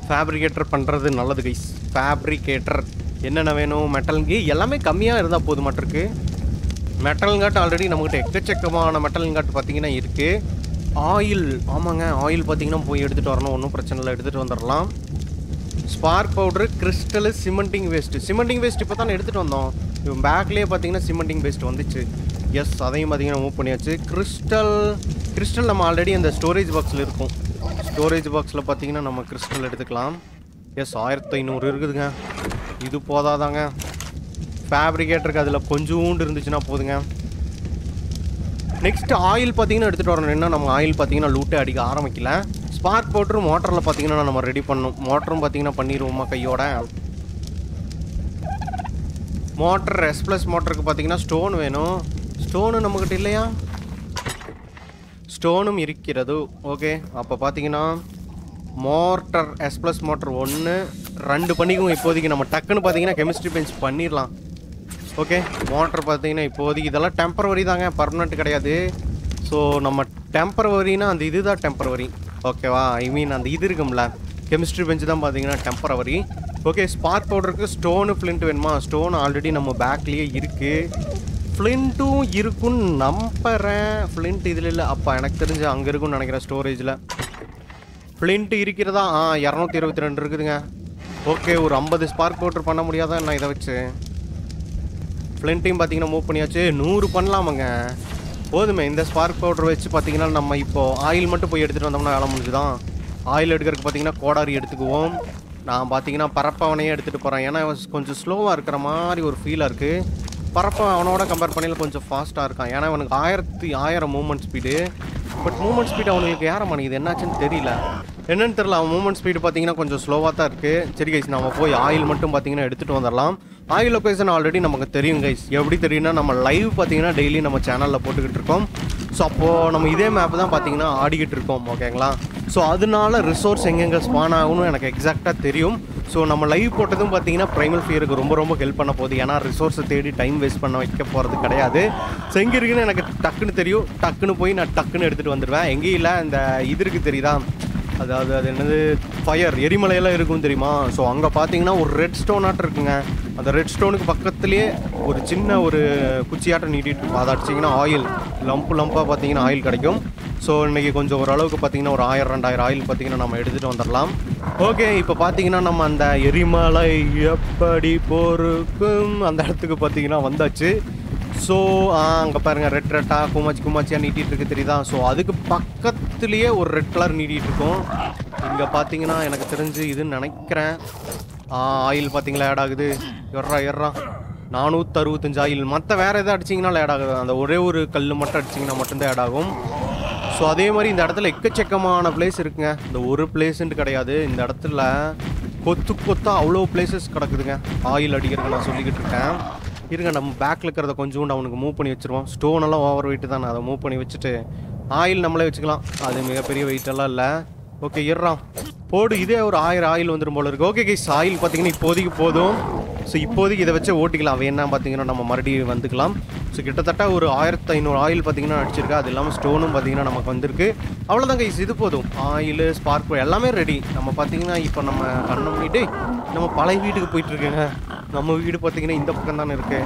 ஃபேப்ரிகேட்டர் பண்ணுறது நல்லது கைஸ் ஃபேப்ரிகேட்டர் என்னென்ன வேணும் மெட்டலுங்க எல்லாமே கம்மியாக இருந்தால் போதும் மாட்டிருக்கு மெட்டலுங்காட்டு ஆல்ரெடி நம்மகிட்ட எக்கச்சக்கமான மெட்டலுங்காட்டு பார்த்தீங்கன்னா இருக்குது ஆயில் ஆமாங்க ஆயில் பார்த்தீங்கன்னா போய் எடுத்துகிட்டு வரணும் ஒன்றும் பிரச்சனை இல்லை எடுத்துகிட்டு வந்துடலாம் spark powder crystal cementing waste cementing waste இப்போ தான் எடுத்துகிட்டு வந்தோம் இவன் பேக்லேயே பார்த்தீங்கன்னா சிமெண்டிங் வேஸ்ட் வந்துச்சு எஸ் அதையும் பார்த்தீங்கன்னா மூவ் பண்ணியாச்சு கிறிஸ்டல் கிறிஸ்டல் நம்ம ஆல்ரெடி அந்த ஸ்டோரேஜ் பாக்ஸில் இருக்கும் ஸ்டோரேஜ் பாக்ஸில் பார்த்தீங்கன்னா நம்ம கிறிஸ்டல் எடுத்துக்கலாம் எஸ் ஆயிரத்தி ஐநூறு இருக்குதுங்க இது போதாதாங்க ஃபேப்ரிகேட்டருக்கு அதில் கொஞ்சோண்டு இருந்துச்சுன்னா போதுங்க நெக்ஸ்ட் ஆயில் பார்த்தீங்கன்னா எடுத்துகிட்டு வரணும் என்ன நம்ம ஆயில் பார்த்தீங்கன்னா லூட்டே அடிக்க ஆரம்பிக்கல ஸ்பார்க் பவுட்ரு மோட்டரில் பார்த்தீங்கன்னா நம்ம ரெடி பண்ணணும் மோட்டரும் பார்த்தீங்கன்னா பண்ணிடுவோமா கையோட மோட்டர் எஸ் ப்ளஸ் மோட்டருக்கு பார்த்தீங்கன்னா ஸ்டோன் வேணும் ஸ்டோனு நம்மக்கிட்ட இல்லையா ஸ்டோனும் இருக்கிறது ஓகே அப்போ பார்த்தீங்கன்னா மோட்டர் எஸ் ப்ளஸ் மோட்டர் ஒன்று ரெண்டு பண்ணிக்குவோம் இப்போதைக்கு நம்ம டக்குன்னு பார்த்தீங்கன்னா கெமிஸ்ட்ரி பெஞ்ச் பண்ணிடலாம் ஓகே மோட்டர் பார்த்தீங்கன்னா இப்போதைக்கு இதெல்லாம் டெம்பரவரி தாங்க பர்மனெண்ட் கிடையாது ஸோ நம்ம டெம்பரவரினா அந்த இதுதான் டெம்பரவரி ஓகேவா ஐ மீன் அந்த இது இருக்கும்ல கெமிஸ்ட்ரி பெஞ்சு தான் பார்த்தீங்கன்னா டெம்பரவரி ஓகே ஸ்பார்க் பவுடருக்கு ஸ்டோனு ஃப்ளிண்ட் வேணுமா ஸ்டோன் ஆல்ரெடி நம்ம பேக்லேயே இருக்குது ஃப்ளிண்ட்டும் இருக்குன்னு நம்புறேன் ஃப்ளிண்ட் இதில் இல்லை அப்போ எனக்கு தெரிஞ்சு அங்கே இருக்கும்னு நினைக்கிறேன் ஸ்டோரேஜில் ஃப்ளிண்ட் இருக்கிறதா ஆ இரநூத்தி இருபத்தி ரெண்டு இருக்குதுங்க ஓகே ஒரு ஐம்பது ஸ்பார்க் பவுடர் பண்ண முடியாதா நான் இதை வச்சு ஃப்ளிண்ட்டையும் பார்த்தீங்கன்னா மூவ் பண்ணியாச்சு நூறு பண்ணலாமாங்க போதுமே இந்த ஸ்பார்க் பவுடர் வச்சு பார்த்தீங்கன்னா நம்ம இப்போ ஆயில் மட்டும் போய் எடுத்துகிட்டு வந்தோம்னா வேலை முடிஞ்சுதான் ஆயில் எடுக்கிறதுக்கு பார்த்தீங்கன்னா கோடாரி எடுத்துக்குவோம் நான் பார்த்தீங்கன்னா பரப்பவனையே எடுத்துகிட்டு போகிறேன் ஏன்னா இவன் கொஞ்சம் ஸ்லோவாக இருக்கிற மாதிரி ஒரு ஃபீலாக இருக்குது பரப்ப அவனோட கம்பேர் பண்ணல கொஞ்சம் ஃபாஸ்ட்டாக இருக்கான் ஏன்னா அவனுக்கு ஆயிரத்தி ஆயிரம் movement speed but movement speed அவனுக்கு ஏற மாட்டேங்குது என்னாச்சுன்னு தெரியல என்னன்னு தெரியல அவன் மூவ்மெண்ட் ஸ்பீடு பார்த்தீங்கன்னா கொஞ்சம் ஸ்லோவாக தான் இருக்குது சரி கைஸ் நம்ம போய் ஆயில் மட்டும் பார்த்தீங்கன்னா எடுத்துகிட்டு வந்துடலாம் ஆயில் லொக்கேஷன் ஆல்ரெடி நமக்கு தெரியும் கைஸ் எப்படி தெரியும்னா நம்ம லைவ் பார்த்தீங்கன்னா டெய்லி நம்ம சேனலில் போட்டுக்கிட்டு இருக்கோம் ஸோ அப்போது நம்ம இதே மேப் தான் பார்த்தீங்கன்னா ஆடிக்கிட்டு இருக்கோம் ஓகேங்களா ஸோ அதனால ரிசோர்ஸ் எங்கெங்கே ஸ்பான் ஆகும்னு எனக்கு எக்ஸாக்டாக தெரியும் ஸோ நம்ம லைவ் போட்டதும் பார்த்தீங்கன்னா ப்ரைமல் ஃபியருக்கு ரொம்ப ரொம்ப ஹெல்ப் பண்ண போகுது ஏன்னா ரிசோர்ஸை தேடி டைம் வேஸ்ட் பண்ண வைக்க போகிறது கிடையாது ஸோ எங்கே இருக்குன்னு எனக்கு டக்குன்னு தெரியும் டக்குன்னு போய் நான் டக்குன்னு எடுத்துகிட்டு வந்துடுவேன் எங்கேயும் இல்லை இந்த இது இருக்கு தெரியுதா அதாவது அது என்னது ஃபயர் எரிமலையெல்லாம் இருக்கும் தெரியுமா ஸோ அங்கே பார்த்தீங்கன்னா ஒரு ரெட் ஸ்டோனாட்டம் இருக்குங்க அந்த ரெட் ஸ்டோனுக்கு பக்கத்துலேயே ஒரு சின்ன ஒரு குச்சியாட்டம் நீட்டிட்டு இருக்கும் அதை அடிச்சிங்கன்னா ஆயில் லம்ப் லம்பாக பார்த்தீங்கன்னா ஆயில் கிடைக்கும் ஸோ இன்னைக்கு கொஞ்சம் ஓரளவுக்கு பார்த்தீங்கன்னா ஒரு ஆயிரம் ரெண்டாயிரம் ஆயில் பார்த்தீங்கன்னா நம்ம எடுத்துகிட்டு வந்துடலாம் ஓகே இப்போ பார்த்தீங்கன்னா நம்ம அந்த எரிமலை எப்படி போருக்கும் அந்த இடத்துக்கு பார்த்தீங்கன்னா வந்தாச்சு ஸோ அங்கே பாருங்கள் ரெட் ரெட்டாக குமாச்சி குமாச்சியாக நீட்டிட்டு இருக்கு தெரியுதா ஸோ அதுக்கு பக்கத்துலேயே ஒரு ரெட் கலர் நீட்டிட்டு இருக்கும் இங்கே பார்த்தீங்கன்னா எனக்கு தெரிஞ்சு இதுன்னு நினைக்கிறேன் ஆயில் பார்த்தீங்களா ஆட் ஆகுது எர்றா எர்றா நானூற்றி அறுபத்தஞ்சு ஆயில் மற்ற வேறு எதாவது அடிச்சிங்கன்னா ஆட் ஆகுது அந்த ஒரே ஒரு கல் மட்டும் அடிச்சிங்கன்னா மட்டும்தான் ஆட் ஆகும் ஸோ அதே மாதிரி இந்த இடத்துல எக்கச்சக்கமான பிளேஸ் இருக்குங்க இந்த ஒரு பிளேஸ்ன்ட்டு கிடையாது இந்த இடத்துல கொத்து கொத்தா அவ்வளோ பிளேசஸ் கிடக்குதுங்க ஆயில் அடிக்கிறதுக்கு நான் சொல்லிக்கிட்டு இருக்கேன் இருங்க நம்ம பேக்கில் இருக்கிறத கொஞ்சோண்டு அவனுக்கு மூவ் பண்ணி வச்சிருவோம் ஸ்டோன் எல்லாம் ஓவர் வெயிட் தான் அதை மூவ் பண்ணி வச்சுட்டு ஆயில் நம்மளே வச்சுக்கலாம் அது மிகப்பெரிய வெயிட் எல்லாம் இல்லை ஓகே இறான் போடு இதே ஒரு ஆயிரம் ஆயில் வந்துடும் போல இருக்கு ஓகே கைஸ் ஆயில் பார்த்தீங்கன்னா இப்போதைக்கு போதும் ஸோ இப்போதைக்கு இதை வச்சு ஓட்டிக்கலாம் வேணா பார்த்தீங்கன்னா நம்ம மறுபடியும் வந்துக்கலாம் ஸோ கிட்டத்தட்ட ஒரு ஆயிரத்து ஐநூறு ஆயில் பார்த்தீங்கன்னா அடிச்சிருக்கு அது இல்லாமல் ஸ்டோனும் பார்த்தீங்கன்னா நமக்கு வந்திருக்கு அவ்வளோதான் கைஸ் இது போதும் ஆயில் ஸ்பார்க் எல்லாமே ரெடி நம்ம பார்த்தீங்கன்னா இப்போ நம்ம பண்ண பண்ணிட்டு நம்ம பழைய வீட்டுக்கு போயிட்டு இருக்கேங்க நம்ம வீடு பார்த்தீங்கன்னா இந்த பக்கம் தானே இருக்கு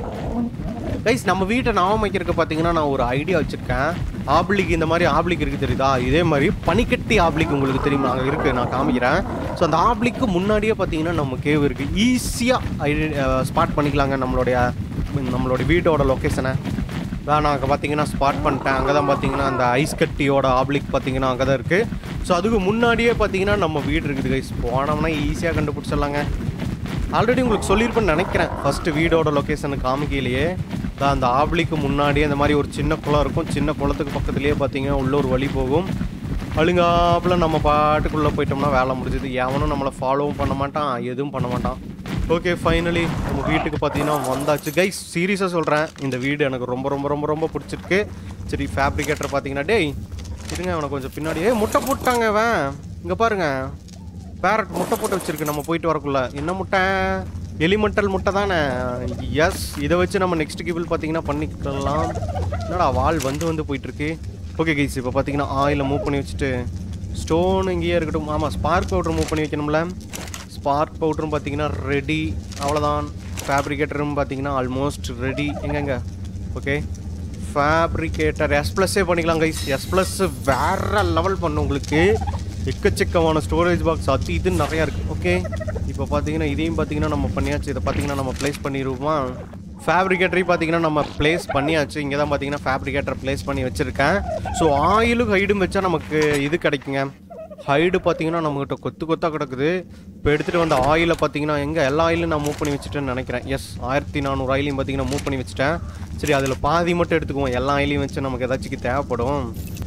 கைஸ் நம்ம வீட்டை நான் வைக்கிறதுக்கு பார்த்தீங்கன்னா நான் ஒரு ஐடியா வச்சுருக்கேன் ஆப்ளிக் இந்த மாதிரி ஆப்ளிக் இருக்குது தெரியுதா இதே மாதிரி பனிக்கட்டி ஆப்ளிக் உங்களுக்கு தெரியுமா அங்கே இருக்குது நான் காமிக்கிறேன் ஸோ அந்த ஆப்ளிக்கு முன்னாடியே பார்த்தீங்கன்னா நம்ம கேவ் இருக்குது ஈஸியாக ஐடி ஸ்பாட் பண்ணிக்கலாங்க நம்மளுடைய நம்மளுடைய வீட்டோட லொக்கேஷனை நான் அங்கே பார்த்தீங்கன்னா ஸ்பாட் பண்ணிட்டேன் அங்கே தான் பார்த்தீங்கன்னா அந்த ஐஸ் கட்டியோட ஆப்ளிக் பார்த்தீங்கன்னா அங்கே தான் இருக்குது ஸோ அதுக்கு முன்னாடியே பார்த்தீங்கன்னா நம்ம வீடு இருக்குது கைஸ் போனோம்னா ஈஸியாக கண்டுபிடிச்சிடலாங்க ஆல்ரெடி உங்களுக்கு சொல்லியிருப்பேன்னு நினைக்கிறேன் ஃபஸ்ட்டு வீடோட லொக்கேஷனை காமிக்கையிலேயே தான் அந்த ஆப்ளிக்கு முன்னாடியே அந்த மாதிரி ஒரு சின்ன குளம் இருக்கும் சின்ன குளத்துக்கு பக்கத்துலேயே பார்த்தீங்கன்னா உள்ள ஒரு வழி போகும் அழுங்காப்பில் நம்ம பாட்டுக்குள்ளே போயிட்டோம்னா வேலை முடிஞ்சது எவனும் நம்மளை ஃபாலோவும் பண்ண மாட்டான் எதுவும் பண்ண மாட்டான் ஓகே ஃபைனலி நம்ம வீட்டுக்கு பார்த்தீங்கன்னா வந்தாச்சு கைஸ் சீரியஸாக சொல்கிறேன் இந்த வீடு எனக்கு ரொம்ப ரொம்ப ரொம்ப ரொம்ப பிடிச்சிருக்கு சரி ஃபேப்ரிகேட்டர் பார்த்தீங்கன்னா டேய் இருங்க அவனை கொஞ்சம் பின்னாடி ஏய் முட்டை போட்டாங்க அவன் இங்கே பாருங்க பேரட் முட்டை போட்டு வச்சிருக்கு நம்ம போயிட்டு வரக்குள்ள என்ன முட்டை எலிமெண்டல் முட்டை தானே எஸ் இதை வச்சு நம்ம நெக்ஸ்ட் கிபிள் பார்த்தீங்கன்னா பண்ணிக்கலாம் என்னடா வால் வந்து வந்து போயிட்டு இருக்கு ஓகே கைஸ் இப்போ பார்த்தீங்கன்னா ஆயில மூவ் பண்ணி வச்சுட்டு ஸ்டோன் இங்கேயே இருக்கட்டும் ஆமாம் ஸ்பார்க் பவுடர் மூவ் பண்ணி வைக்கணும்ல ஸ்பார்க் பவுடரும் பார்த்தீங்கன்னா ரெடி அவ்வளோதான் ஃபேப்ரிகேட்டரும் பார்த்தீங்கன்னா ஆல்மோஸ்ட் ரெடி எங்கெங்க ஓகே ஃபேப்ரிகேட்டர் எஸ் ப்ளஸ்ஸே பண்ணிக்கலாம் கைஸ் எஸ் ப்ளஸ் வேற லெவல் பண்ணும் உங்களுக்கு எக்கச்சக்கமான ஸ்டோரேஜ் பாக்ஸ் அது இது நிறையா இருக்குது ஓகே இப்போ பார்த்தீங்கன்னா இதையும் பார்த்தீங்கன்னா நம்ம பண்ணியாச்சு இதை பார்த்தீங்கன்னா நம்ம ப்ளேஸ் பண்ணிடுவோமா ஃபேப்ரிகேட்டரையும் பார்த்தீங்கன்னா நம்ம ப்ளேஸ் பண்ணியாச்சு இங்கே தான் பார்த்தீங்கன்னா ஃபேப்ரிகேட்டர் ப்ளேஸ் பண்ணி வச்சுருக்கேன் ஸோ ஆயிலும் ஹைடும் வச்சா நமக்கு இது கிடைக்குங்க ஹைடு பார்த்தீங்கன்னா நம்மகிட்ட கொத்து கொத்தாக கிடக்குது இப்போ எடுத்துகிட்டு வந்த ஆயிலை பார்த்தீங்கன்னா எங்கே எல்லா ஆயிலும் நான் மூவ் பண்ணி வச்சுட்டேன்னு நினைக்கிறேன் எஸ் ஆயிரத்தி நானூறு ஆயிலையும் பார்த்தீங்கன்னா மூவ் பண்ணி வச்சுட்டேன் சரி அதில் பாதி மட்டும் எடுத்துக்குவோம் எல்லா ஆயிலையும் வச்சு நமக்கு ஏதாச்சும் தேவைப்படும்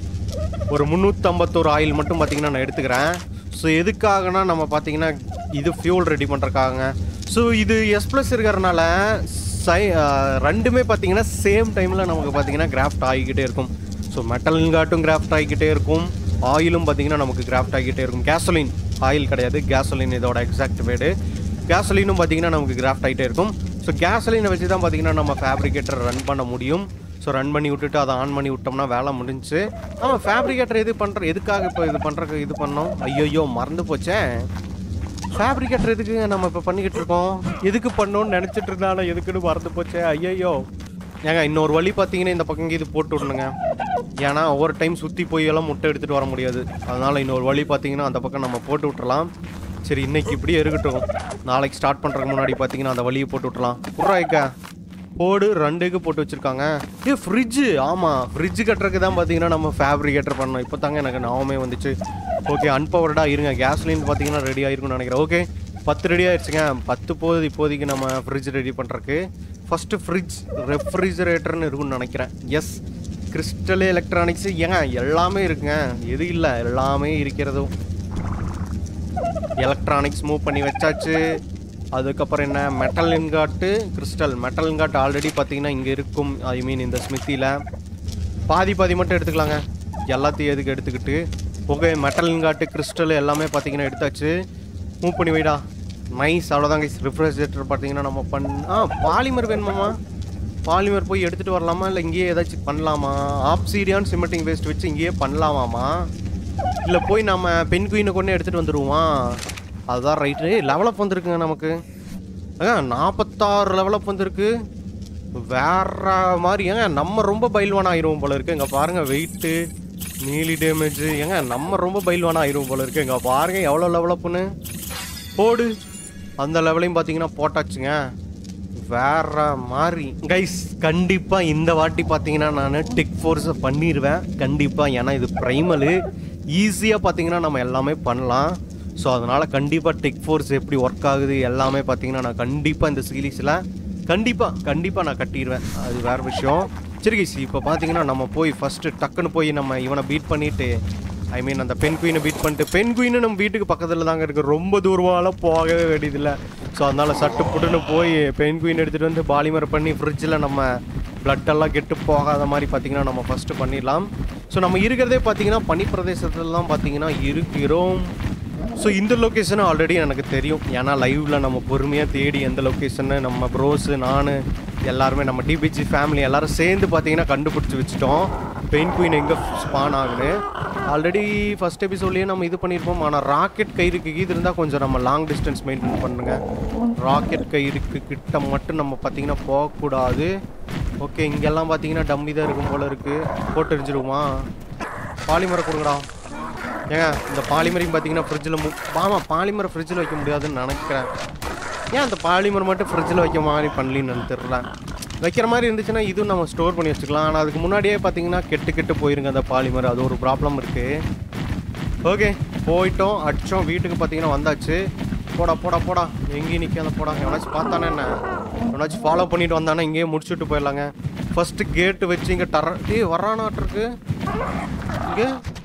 ஒரு முந்நூற்றம்பத்தோரு ஆயில் மட்டும் பார்த்தீங்கன்னா நான் எடுத்துக்கிறேன் ஸோ எதுக்காகனா நம்ம பார்த்தீங்கன்னா இது ஃபியூல் ரெடி பண்ணுறக்காகங்க ஸோ இது எஸ் ப்ளஸ் இருக்கிறனால சை அஹ், ரெண்டுமே பார்த்தீங்கன்னா சேம் டைமில் நமக்கு பார்த்தீங்கன்னா கிராஃப்ட் ஆகிக்கிட்டே இருக்கும் ஸோ மெட்டல் காட்டும் கிராஃப்ட் ஆகிக்கிட்டே இருக்கும் ஆயிலும் பார்த்தீங்கன்னா நமக்கு கிராஃப்ட் ஆகிக்கிட்டே இருக்கும் கேசோலின் ஆயில் கிடையாது கேசோலின் இதோட எக்ஸாக்ட் வேடு கேசோலினும் பார்த்தீங்கன்னா நமக்கு கிராஃப்ட் ஆகிட்டே இருக்கும் ஸோ கேசோலினை வச்சு தான் பார்த்தீங்கன்னா நம்ம ஃபேப்ரிகேட்டர் ரன் பண்ண முடியும் ஸோ ரன் பண்ணி விட்டுட்டு அதை ஆன் பண்ணி விட்டோம்னா வேலை முடிஞ்சுச்சு ஆமாம் ஃபேப்ரிகேட்டர் எது பண்ணுற எதுக்காக இப்போ இது பண்ணுறக்கு இது பண்ணோம் ஐயோ மறந்து போச்சே ஃபேப்ரிகேட்டர் எதுக்கு நம்ம இப்போ பண்ணிக்கிட்டு இருக்கோம் எதுக்கு பண்ணோம்னு நினச்சிட்டு இருந்தாலும் எதுக்குன்னு மறந்து போச்சே ஐயோ ஏங்க இன்னொரு வழி பார்த்தீங்கன்னா இந்த பக்கம் இது போட்டு விடணுங்க ஏன்னா ஒவ்வொரு டைம் சுற்றி போய் எல்லாம் முட்டை எடுத்துகிட்டு வர முடியாது அதனால் இன்னொரு வழி பார்த்தீங்கன்னா அந்த பக்கம் நம்ம போட்டு விட்டுறலாம் சரி இன்னைக்கு இப்படியே இருக்கட்டும் நாளைக்கு ஸ்டார்ட் பண்ணுறதுக்கு முன்னாடி பார்த்தீங்கன்னா அந்த வழியை போட்டு விட்டுறலாம் புறாய்க்கா போடு ரெண்டுக்கு போட்டு வச்சிருக்காங்க ஏ ஃப்ரிட்ஜு ஆமாம் ஃப்ரிட்ஜ் கட்டுறதுக்கு தான் பார்த்தீங்கன்னா நம்ம ஃபேப்ரிகேட்டர் பண்ணோம் இப்போ தாங்க எனக்கு ஞாபகமே வந்துச்சு ஓகே அன்பவர்டாக இருங்க கேஸ்லின் பார்த்தீங்கன்னா ரெடி ஆயிருக்கும்னு நினைக்கிறேன் ஓகே பத்து ரெடி ஆயிடுச்சுங்க பத்து போகுது இப்போதைக்கு நம்ம ஃப்ரிட்ஜ் ரெடி பண்ணுறக்கு ஃபஸ்ட்டு ஃப்ரிட்ஜ் ரெஃப்ரிஜரேட்டர்னு இருக்கும்னு நினைக்கிறேன் எஸ் கிறிஸ்டல் எலக்ட்ரானிக்ஸ் ஏங்க எல்லாமே இருக்குங்க எது இல்லை எல்லாமே இருக்கிறதும் எலக்ட்ரானிக்ஸ் மூவ் பண்ணி வச்சாச்சு அதுக்கப்புறம் என்ன metal ingot crystal metal ingot already பார்த்தீங்கன்னா இங்கே இருக்கும் ஐ மீன் இந்த ஸ்மித்தியில் பாதி பாதி மட்டும் எடுத்துக்கலாங்க எல்லாத்தையும் எதுக்கு எடுத்துக்கிட்டு ஓகே மெட்டல் இன்காட்டு கிறிஸ்டல் எல்லாமே பார்த்தீங்கன்னா எடுத்தாச்சு மூவ் பண்ணி வைடா நைஸ் அவ்வளோதாங்க ரெஃப்ரிஜரேட்டர் பார்த்தீங்கன்னா நம்ம பண் ஆ பாலிமர் வேணுமாம்மா பாலிமர் போய் எடுத்துகிட்டு வரலாமா இல்லை இங்கேயே ஏதாச்சும் பண்ணலாமா ஆப்சீரியான் சிமெண்டிங் வேஸ்ட் வச்சு இங்கேயே பண்ணலாமாமா இல்லை போய் நம்ம பெண் குயினை கொண்டு எடுத்துகிட்டு வந்துடுவோமா அதுதான் ரைட்டு லெவலப் வந்திருக்குங்க நமக்கு ஏங்க நாற்பத்தாறு லெவலப் வந்திருக்கு வேற மாதிரி ஏங்க நம்ம ரொம்ப பைல்வான் ஆயிரும் போல இருக்கு இங்கே பாருங்க வெயிட்டு நீலி டேமேஜ் ஏங்க நம்ம ரொம்ப பைல்வான் ஆயிரும் போல இருக்கு இங்கே பாருங்க எவ்வளோ லெவலப்புன்னு போடு அந்த லெவலையும் பார்த்தீங்கன்னா போட்டாச்சுங்க வேற மாதிரி கைஸ் கண்டிப்பாக இந்த வாட்டி பார்த்தீங்கன்னா நான் டிக் ஃபோர்ஸை பண்ணிடுவேன் கண்டிப்பாக ஏன்னா இது ப்ரைமலு ஈஸியாக பார்த்தீங்கன்னா நம்ம எல்லாமே பண்ணலாம் ஸோ அதனால் கண்டிப்பாக டிக் ஃபோர்ஸ் எப்படி ஒர்க் ஆகுது எல்லாமே பார்த்தீங்கன்னா நான் கண்டிப்பாக இந்த சீரீஸில் கண்டிப்பாக கண்டிப்பாக நான் கட்டிடுவேன் அது வேறு விஷயம் சரி கைஸ் இப்போ பார்த்தீங்கன்னா நம்ம போய் ஃபஸ்ட்டு டக்குன்னு போய் நம்ம இவனை பீட் பண்ணிவிட்டு ஐ மீன் அந்த பெண் குயினை பீட் பண்ணிட்டு பெண் குயினு நம்ம வீட்டுக்கு பக்கத்தில் தாங்க இருக்குது ரொம்ப தூரமாலாம் போகவே வேண்டியதில்லை ஸோ அதனால் சட்டு புட்டுன்னு போய் பெண் குயின் எடுத்துகிட்டு வந்து பாலிமர் பண்ணி ஃப்ரிட்ஜில் நம்ம blood எல்லாம் கெட்டு போகாத மாதிரி பார்த்தீங்கன்னா நம்ம ஃபஸ்ட்டு பண்ணிடலாம் ஸோ நம்ம இருக்கிறதே பார்த்தீங்கன்னா பனி பிரதேசத்தில் தான் பார்த்தீங்கன்னா இருக்கிறோம் ஸோ இந்த லொக்கேஷனும் ஆல்ரெடி எனக்கு தெரியும் ஏன்னா லைவ்ல நம்ம பொறுமையாக தேடி எந்த லொக்கேஷன்னு நம்ம ப்ரோஸு நான் எல்லாருமே நம்ம டிபிஜி ஃபேமிலி எல்லாரும் சேர்ந்து பார்த்தீங்கன்னா கண்டுபிடிச்சி வச்சுட்டோம் பெயின் குயின் எங்கே ஸ்பான் ஆகுது ஆல்ரெடி ஃபர்ஸ்ட் எபிசோட்லேயே நம்ம இது பண்ணியிருப்போம் ஆனால் ராக்கெட் கயிறுக்கு இது இருந்தால் கொஞ்சம் நம்ம லாங் டிஸ்டன்ஸ் மெயின்டைன் பண்ணுங்க ராக்கெட் கயிறுக்கு கிட்ட மட்டும் நம்ம பார்த்தீங்கன்னா போகக்கூடாது ஓகே இங்கெல்லாம் பார்த்தீங்கன்னா டம்மி தான் இருக்கும் போல இருக்குது போட்டு எரிஞ்சிருமா பாலிமரை கொடுங்கடா ஏங்க இந்த பாலிமரையும் பார்த்தீங்கன்னா ஃப்ரிட்ஜில் மு ஆமாம் பாலிமரை ஃப்ரிட்ஜில் வைக்க முடியாதுன்னு நினைக்கிறேன் ஏன் அந்த பாலிமர் மட்டும் ஃப்ரிட்ஜில் வைக்க மாதிரி பண்ணலின்னு எனக்கு தெரியல வைக்கிற மாதிரி இருந்துச்சுன்னா இதுவும் நம்ம ஸ்டோர் பண்ணி வச்சுக்கலாம் ஆனால் அதுக்கு முன்னாடியே பார்த்தீங்கன்னா கெட்டு கெட்டு போயிருங்க அந்த பாலிமர் அது ஒரு ப்ராப்ளம் இருக்குது ஓகே போயிட்டோம் அடிச்சோம் வீட்டுக்கு பார்த்தீங்கன்னா வந்தாச்சு போடா போடா போடா எங்கேயும் நிற்காத போடா எவனாச்சும் பார்த்தானே என்ன எவனாச்சும் ஃபாலோ பண்ணிட்டு வந்தானே இங்கேயே முடிச்சுட்டு போயிடலாங்க ஃபர்ஸ்ட் கேட்டு வச்சு இங்கே டர டேய் வரானாட்டிருக்கு இங்கே